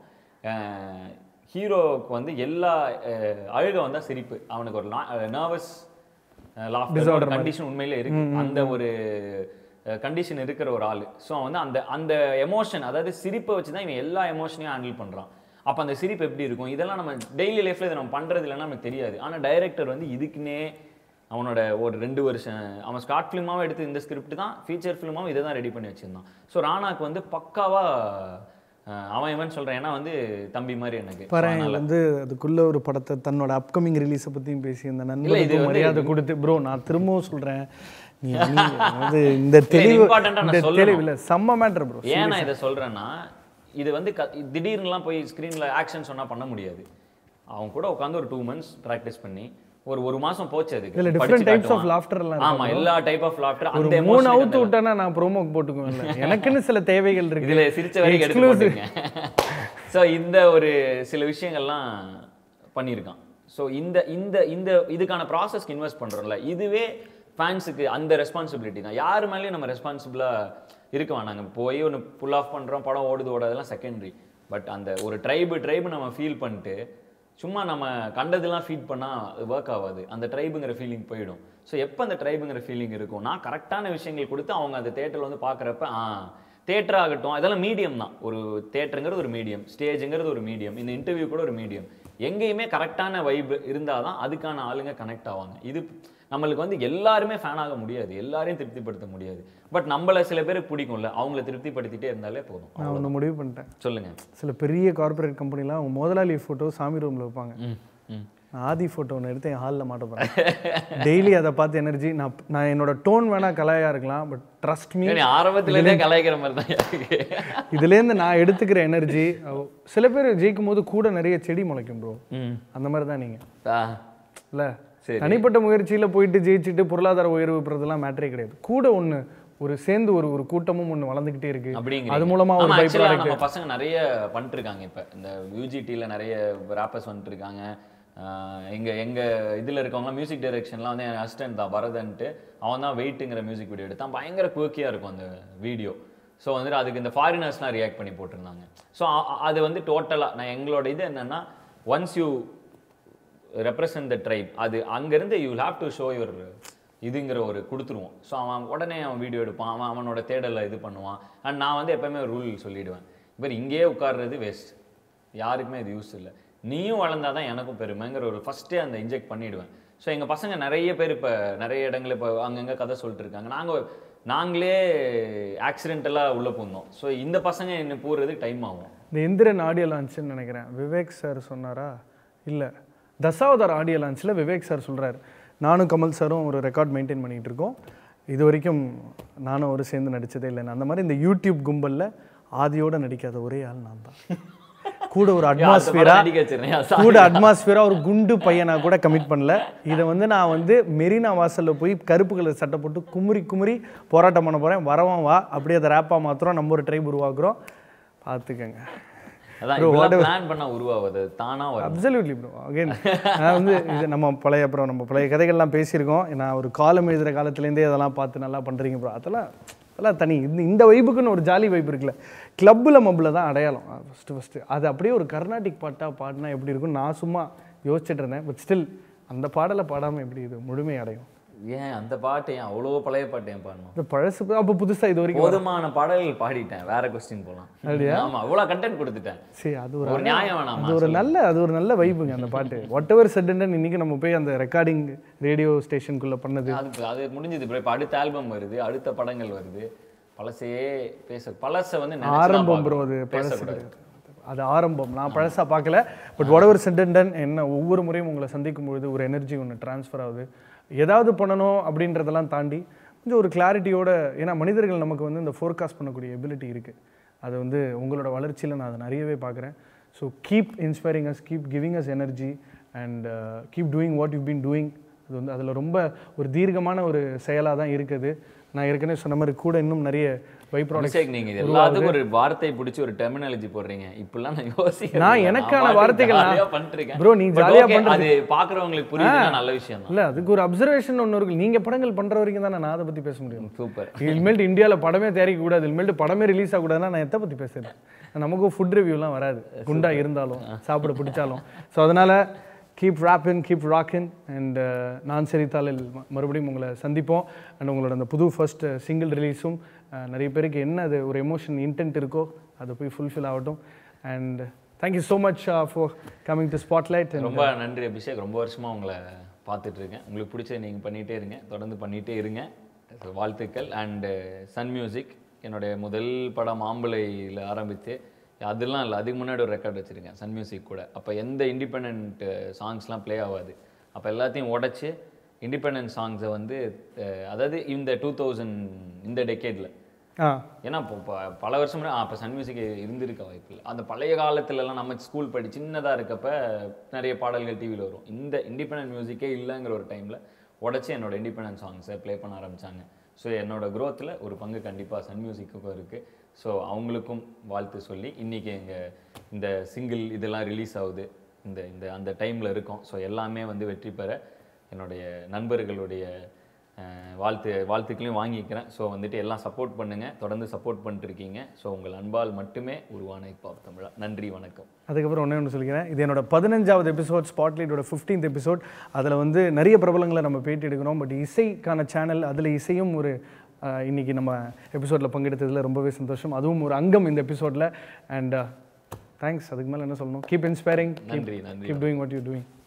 ஹீரோவுக்கு வந்து எல்லா அஹ், அழுக வந்தா சிரிப்பு அவனுக்கு ஒரு நர்வஸ் லாஃப்டர் கண்டிஷன் உண்மையிலே இருக்கு அந்த ஒரு கண்டிஷன் இருக்கிற ஒரு ஆளு ஸோ வந்து அந்த அந்த எமோஷன் அதாவது சிரிப்பை வச்சு தான் இவன் எல்லா எமோஷனையும் ஹேண்டில் பண்றான் அப்போ அந்த சிரிப்பு எப்படி இருக்கும் இதெல்லாம் நம்ம டெய்லி லைஃப்ல இதை நம்ம பண்றது இல்லைன்னா நமக்கு தெரியாது ஆனா டைரக்டர் வந்து இதுக்குன்னே அவனோட ஒரு ரெண்டு வருஷம் அவன் ஸ்காட் ஃபிலிமாவும் எடுத்து இந்த ஸ்கிரிப்ட் தான் ஃபீச்சர் ஃபிலிமாவும் இதை தான் ரெடி பண்ணி வச்சிருந்தான் ஸோ ராணாக்கு வந்து பக்காவா அஹ், அவன் இவன் சொல்றேன் ஏன்னா வந்து தம்பி மாதிரி எனக்கு So, பாரு அதனால- வந்து அதுக்குள்ள ஒரு படத்தை தன்னோட அப்கமிங் ரிலீஸை பற்றியும் பேசி இந்த இது நண்பர்களுக்கு வந்து- மரியாதை கொடுத்து ப்ரோ நான் திரும்பவும் சொல்றேன் நீ நீ அதாவது இந்த தெளிவு important ஆ நான் இந்த சொல்லணும். தெளிவு இல்லை செம்ம மேட்ரு ப்ரோ ஏன் நான் இதை சொல்றேன்னா இது வந்து க திடீர்னுலாம் போய் ஸ்க்ரீனில் ஆக்ஷன் சொன்னா பண்ண முடியாது அவங்க கூட உட்காந்து ஒரு டூ மந்த்ஸ் ப்ராக்டிஸ் பண்ணி ஒரு ஒரு மாசம் போச்சு அதுக்கு இதுல படிச்சு டிஃப்ரெண்ட் டைப்ஸ் ஆஃப் காட்டுவான். லாஃப்டர் எல்லாம் ஆமா எல்லா டைப் ஆஃப் லாஃப்டர் ஒரு அந்த மூணு emotion அவுத்து அந்த- விட்டானா நான் ப்ரோமோக்கு போட்டுக்குவேன்ல எனக்குன்னு சில தேவைகள் இருக்கு இதுல சிரிச்ச வரைக்கும் எடுத்து Exclusive. போட்டுருங்க ஸோ இந்த ஒரு சில விஷயங்கள்லாம் பண்ணியிருக்கான் ஸோ இந்த இந்த இந்த இதுக்கான ப்ராசஸ்க்கு இன்வெஸ்ட் பண்றோம்ல இதுவே ஃபேன்ஸுக்கு அந்த ரெஸ்பான்சிபிலிட்டி தான் யார் மேலேயும் நம்ம ரெஸ்பான்சிபிளாக இருக்க வேணாங்க போய் ஒன்று புல் ஆஃப் பண்றோம் படம் ஓடுது ஓடாதெல்லாம் செகண்டரி பட் அந்த ஒரு ட்ரைபு ட்ரைபு நம்ம ஃபீல் பண்ணிட்டு சும்மா நம்ம கண்டதெல்லாம் ஃபீட் பண்ணால் ஒர்க் ஆகாது அந்த ட்ரைபுங்கிற ஃபீலிங் போயிடும் ஸோ எப்போ அந்த ட்ரைபுங்கிற ஃபீலிங் இருக்கும் நான் கரெக்டான விஷயங்கள் கொடுத்து அவங்க அந்த தேட்டரில் வந்து பார்க்குறப்ப ஆ தேட்டர் ஆகட்டும் அதெல்லாம் மீடியம் தான் ஒரு தேட்டருங்கிறது ஒரு மீடியம் ஸ்டேஜுங்கிறது ஒரு மீடியம் இந்த இன்டர்வியூ கூட ஒரு மீடியம் எங்கேயுமே கரெக்டான வைப் இருந்தால் தான் அதுக்கான ஆளுங்க கனெக்ட் ஆவாங்க இது நம்மளுக்கு வந்து எல்லாருமே ஃபேன் ஆக முடியாது எல்லாரையும் திருப்திப்படுத்த முடியாது பட் நம்மள சில பேருக்கு பிடிக்கும்ல அவங்கள திருப்திப்படுத்திட்டே இருந்தாலே போதும் நான் ஒன்று முடிவு பண்ணிட்டேன் சொல்லுங்க சில பெரிய கார்ப்பரேட் கம்பெனிலாம் அவங்க முதலாளி ஃபோட்டோ சாமி ரூமில் வைப்பாங்க ம் ம் நான் ஆதி ஃபோட்டோ ஒன்று எடுத்து என் ஹாலில் மாட்ட போகிறேன் டெய்லி அதை பார்த்து எனர்ஜி நான் நான் என்னோட டோன் வேணா கலையா இருக்கலாம் பட் ட்ரஸ்ட் மீ நீ ஆரம்பத்துல இருந்தே கலாய்க்கிற மாதிரி தான் இருக்கு இதுலேருந்து நான் எடுத்துக்கிற எனர்ஜி சில பேர் ஜெயிக்கும் போது கூட நிறைய செடி முளைக்கும் ப்ரோ ம் அந்த மாதிரி தான் நீங்கள் ஆ இல்லை சரி. தனிப்பட்ட முயற்சியில் போயிட்டு ஜெயிச்சுட்டு பொருளாதார உயர்வு பெறதெல்லாம் மேட்டரே கிடையாது கூட ஒன்று ஒரு சேர்ந்து ஒரு ஒரு கூட்டமும் ஒன்று வளர்ந்துக்கிட்டே இருக்கு அப்படிங்கிறீங்க. அது மூலமா ஒரு ஆமா, பை actually நம்ம பசங்க நிறைய பண்ணிட்டு இருக்காங்க இப்ப இந்த யூஜிடியில் நிறைய ராப்பர்ஸ் வந்துட்டு இருக்காங்க ஆஹ் எங்க எங்க இதுல இருக்கவங்க மியூசிக் டைரக்ஷன்லாம் வந்து என் அசிஸ்டன்ட் தான் பரதன்ட்டு அவன் தான் வெயிட்டுங்கிற மியூசிக் வீடியோ எடுத்தான் பயங்கர குவக்கியா இருக்கும் அந்த வீடியோ ஸோ வந்துட்டு அதுக்கு இந்த ஃபாரினர்ஸ்லாம் ரியாக்ட் பண்ணி போட்டிருந்தாங்க ஸோ அது வந்து டோட்டலாக நான் எங்களோட இது என்னன்னா once you represent the tribe அது அங்கேருந்து you have to show your இதுங்கிற ஒரு கொடுத்துருவோம் ஸோ அவன் உடனே அவன் வீடியோ எடுப்பான் அவன் அவனோட தேடலை இது பண்ணுவான் அண்ட் நான் வந்து எப்பவுமே ரூல் சொல்லிடுவேன் இவர் இங்கேயே உட்கார்றது வேஸ்ட் யாருக்குமே இது யூஸ் இல்லை நீயும் வளர்ந்தாதான் எனக்கும் பெருமைங்கிற ஒரு ஃபஸ்ட்டே அந்த இன்ஜெக்ட் பண்ணிடுவேன் ஸோ எங்கள் பசங்க நிறைய பேர் இப்போ நிறைய இடங்கள் இப்போ அங்கங்கே கதை சொல்லிட்டு இருக்காங்க நாங்கள் நாங்களே ஆக்சிடென்டலாக உள்ளே பூந்தோம் ஸோ இந்த பசங்க என்ன போகிறதுக்கு டைம் ஆகும் இந்த எந்திரன் ஆடியோ லான்ச்சுன்னு நினைக்கிறேன் விவேக் சார் சொன்னாரா இல்லை தசாவதார் ஆடியோ லான்ச்சில் விவேக் சார் சொல்கிறார் நானும் கமல் சாரும் ஒரு ரெக்கார்ட் மெயின்டைன் பண்ணிகிட்டு இருக்கோம் இது வரைக்கும் நானும் ஒரு சேர்ந்து நடித்ததே இல்லைன்னு அந்த மாதிரி இந்த யூடியூப் கும்பலில் ஆதியோட நடிக்காத ஒரே ஆள் நான் தான் கூட ஒரு அட்மாஸ்பியரா நடிக்க வச்சிருந்தேன் கூட அட்மாஸ்பியரா ஒரு குண்டு பையனா கூட கமிட் பண்ணல இதை வந்து நான் வந்து மெரினா வாசல்ல போய் கருப்பு கலர் சட்டை போட்டு குமுறி குமுறி போராட்டம் பண்ண போறேன் வரவன் வா அப்படியே அதை ரேப்பா மாத்துறோம் நம்ம ஒரு ட்ரைப் உருவாக்குறோம் பார்த்துக்கங்க அதான் இப்படிலாம் பிளான் பண்ணா உருவாகுது தானா வரும் அப்சல்யூட்லி ப்ரோ அகைன் நான் வந்து இது நம்ம பழைய அப்புறம் நம்ம பழைய கதைகள்லாம் பேசியிருக்கோம் நான் ஒரு காலம் எழுதுகிற காலத்துலேருந்தே அதெல்லாம் பார்த்து நல்லா பண்ணுறீங்க ப்ரோ அதெல்லாம் அதெல்லாம் தனி இந்த இந்த வைப்புக்குன்னு ஒரு ஜாலி வைப் இருக்குல்ல கிளப்பில் மப்பில் தான் அடையாளம் ஃபஸ்ட்டு ஃபஸ்ட்டு அது அப்படியே ஒரு கர்நாடிக் பாட்டாக பாடினா எப்படி இருக்கும் நான் சும்மா யோசிச்சுட்டு இருந்தேன் பட் ஸ்டில் அந்த பாடலை பாடாமல் எப்படி இது முழுமை அடையும் ஏன் அந்த பாட்டு ஏன் அவ்வளோ பழைய பாட்டு ஏன் பாடணும் இந்த பழசு அப்போ புதுசாக இது வரைக்கும் போதுமான பாடல்கள் பாடிட்டேன் வேற கொஸ்டின் போலாம் ஆமா அவ்வளோ கண்டென்ட் கொடுத்துட்டேன் சரி அது ஒரு ஒரு நியாயம் வேணாமா அது ஒரு நல்ல அது ஒரு நல்ல வைப்புங்க அந்த பாட்டு வாட் எவர் செட்டுன்னு இன்னைக்கு நம்ம போய் அந்த ரெக்கார்டிங் ரேடியோ ஸ்டேஷனுக்குள்ளே பண்ணது அது அது முடிஞ்சது bro. இப்ப அடுத்த ஆல்பம் வருது அடுத்த படங்கள் வருது பழசையே பேச பழசை வந்து நினைச்சுலாம் ஆரம்பம் ப்ரோ அது பார்க்கணும். பழசு பேசக்கூடாது கிடையாது. அது ஆரம்பம் நான் பழசா பார்க்கல but whatever said and done என்ன ஒவ்வொரு முறையும் உங்களை சந்திக்கும் பொழுது ஒரு எனர்ஜி ஒன்று ட்ரான்ஸ்ஃபர் ஆகுது ஏதாவது பண்ணணும் அப்படின்றதெல்லாம் தாண்டி கொஞ்சம் ஒரு கிளாரிட்டியோட ஏன்னா மனிதர்கள் நமக்கு வந்து இந்த ஃபோர்காஸ்ட் பண்ணக்கூடிய எபிலிட்டி இருக்குது அது வந்து உங்களோட வளர்ச்சியில் நான் அதை நிறையவே பார்க்குறேன் so keep inspiring us keep giving us energy and keep doing what you been doing அது வந்து அதில் ரொம்ப ஒரு தீர்க்கமான ஒரு செயலாக தான் இருக்குது நான் ஏற்கனவே சொன்ன மாதிரி கூட இன்னும் நிறைய பை ப்ராடக்ட் அபிஷேக் நீங்க இது எல்லாத்துக்கும் ஒரு வார்த்தை பிடிச்சி ஒரு டெர்மினாலஜி போடுறீங்க இப்படிலாம் நான் யோசிக்கிறேன் நான் இல்ல. எனக்கான பாட்டுக்கு வார்த்தைகள் நான்- ஜாலியா பண்ணிட்டு Bro, நீ But ஜாலியா okay, பண்றது- அது பாக்குறவங்களுக்கு புரியுதுன்னா நல்ல விஷயம் தான் இல்லை அதுக்கு ஒரு அப்சர்வேஷன் ஒன்று இருக்கு நீங்கள் படங்கள் பண்ணுற வரைக்கும் தான் நான் அதை பற்றி பேச முடியும் சூப்பர் இனிமேல்ட்டு இந்தியாவில் படமே தயாரிக்க கூடாது இனிமேல்ட்டு படமே ரிலீஸ் ஆகக்கூடாதுன்னா நான் எதை பற்றி பேசுறது நமக்கும் ஃபுட் ரிவ்யூலாம் வராது குண்டா இருந்தாலும் சாப்பிட பிடிச்சாலும் ஸோ அதனால் keep rapping keep rocking and நான் சரித்தாளில் ம- மறுபடியும் உங்களை சந்திப்போம் அண்ட் உங்களோட அந்த புது ஃபர்ஸ்ட் சிங்கிள் ரிலீஸும் நிறைய பேருக்கு என்ன அது ஒரு எமோஷன் இன்டென்ட் இருக்கோ அது போய் ஃபுல்ஃபில் ஆகட்டும் and thank you so much for coming to spotlight ரொம்ப நன்றி அபிஷேக் ரொம்ப வருஷமா உங்களை பார்த்துட்டு இருக்கேன் உங்களுக்கு பிடிச்ச நீங்க பண்ணிட்டே இருங்க தொடர்ந்து பண்ணிட்டே இருங்க So, வாழ்த்துக்கள் அண்ட் சன் மியூசிக் என்னுடைய முதல் படம் மாம்பழையில் ஆரம்பித்து அதெல்லாம் இல்லை அதுக்கு முன்னாடி ஒரு ரெக்கார்ட் வச்சுருக்கேன் சன் மியூசிக் கூட அப்போ எந்த இண்டிபெண்ட் சாங்ஸ்லாம் ப்ளே ஆகாது அப்போ எல்லாத்தையும் உடைச்சு இண்டிபெண்டன்ட் சாங்ஸை வந்து அஹ், அதாவது இந்த டூ தௌசண்ட் இந்த டெக்கேடில் ஆ ஏன்னா இப்போ ப- பல வருஷம் முன்னாடி அப்போ சன் மியூசிக் இருந்திருக்க வாய்ப்பு இல்லை அந்த பழைய காலத்துலலாம் நம்ம ஸ்கூல் படி சின்னதாக இருக்கப்ப நிறைய பாடல்கள் டிவியில் வரும் இந்த இண்டிபெண்டன்ட் மியூசிக்கே இல்லைங்கிற ஒரு டைமில் உடச்சி என்னோட இண்டிபெண்டன்ட் சாங்ஸை ப்ளே பண்ண ஆரம்பிச்சாங்க ஸோ என்னோட growthல ஒரு பங்கு கண்டிப்பாக சன் மியூசிக்குக்கும் இருக்குது ஸோ அவங்களுக்கும் வாழ்த்து சொல்லி இன்றைக்கி எங்கள் இந்த சிங்கிள் இதெல்லாம் ரிலீஸ் ஆகுது இந்த இந்த அந்த டைமில் இருக்கோம் ஸோ எல்லாமே வந்து வெற்றி பெற என்னுடைய நண்பர்களுடைய அஹ், வாழ்த்து வாழ்த்துக்களையும் வாங்கிக்கிறேன் ஸோ வந்துட்டு எல்லாம் சப்போர்ட் பண்ணுங்கள் தொடர்ந்து சப்போர்ட் பண்ணிட்டு இருக்கீங்க ஸோ உங்கள் அன்பால் மட்டுமே உருவான இப்போ தமிழா நன்றி வணக்கம் அதுக்கப்புறம் ஒன்றே ஒன்று சொல்லிக்கிறேன் இது என்னோட பதினஞ்சாவது எபிசோட் ஸ்பாட்லைட்டோட ஃபிஃப்டீன்த் எபிசோட் அதில் வந்து நிறைய பிரபலங்களை நம்ம பேட்டி எடுக்கிறோம் பட் இசைக்கான சேனல் அதில் இசையும் ஒரு அஹ், இன்னைக்கு நம்ம எபிசோடில் பங்கெடுத்ததில் ரொம்பவே சந்தோஷம் அதுவும் ஒரு அங்கம் இந்த எபிசோடில் அண்ட் தேங்க்ஸ் அதுக்கு மேலே என்ன சொல்லணும் கீப் இன்ஸ்பைரிங் நன்றி நன்றி keep doing what you doing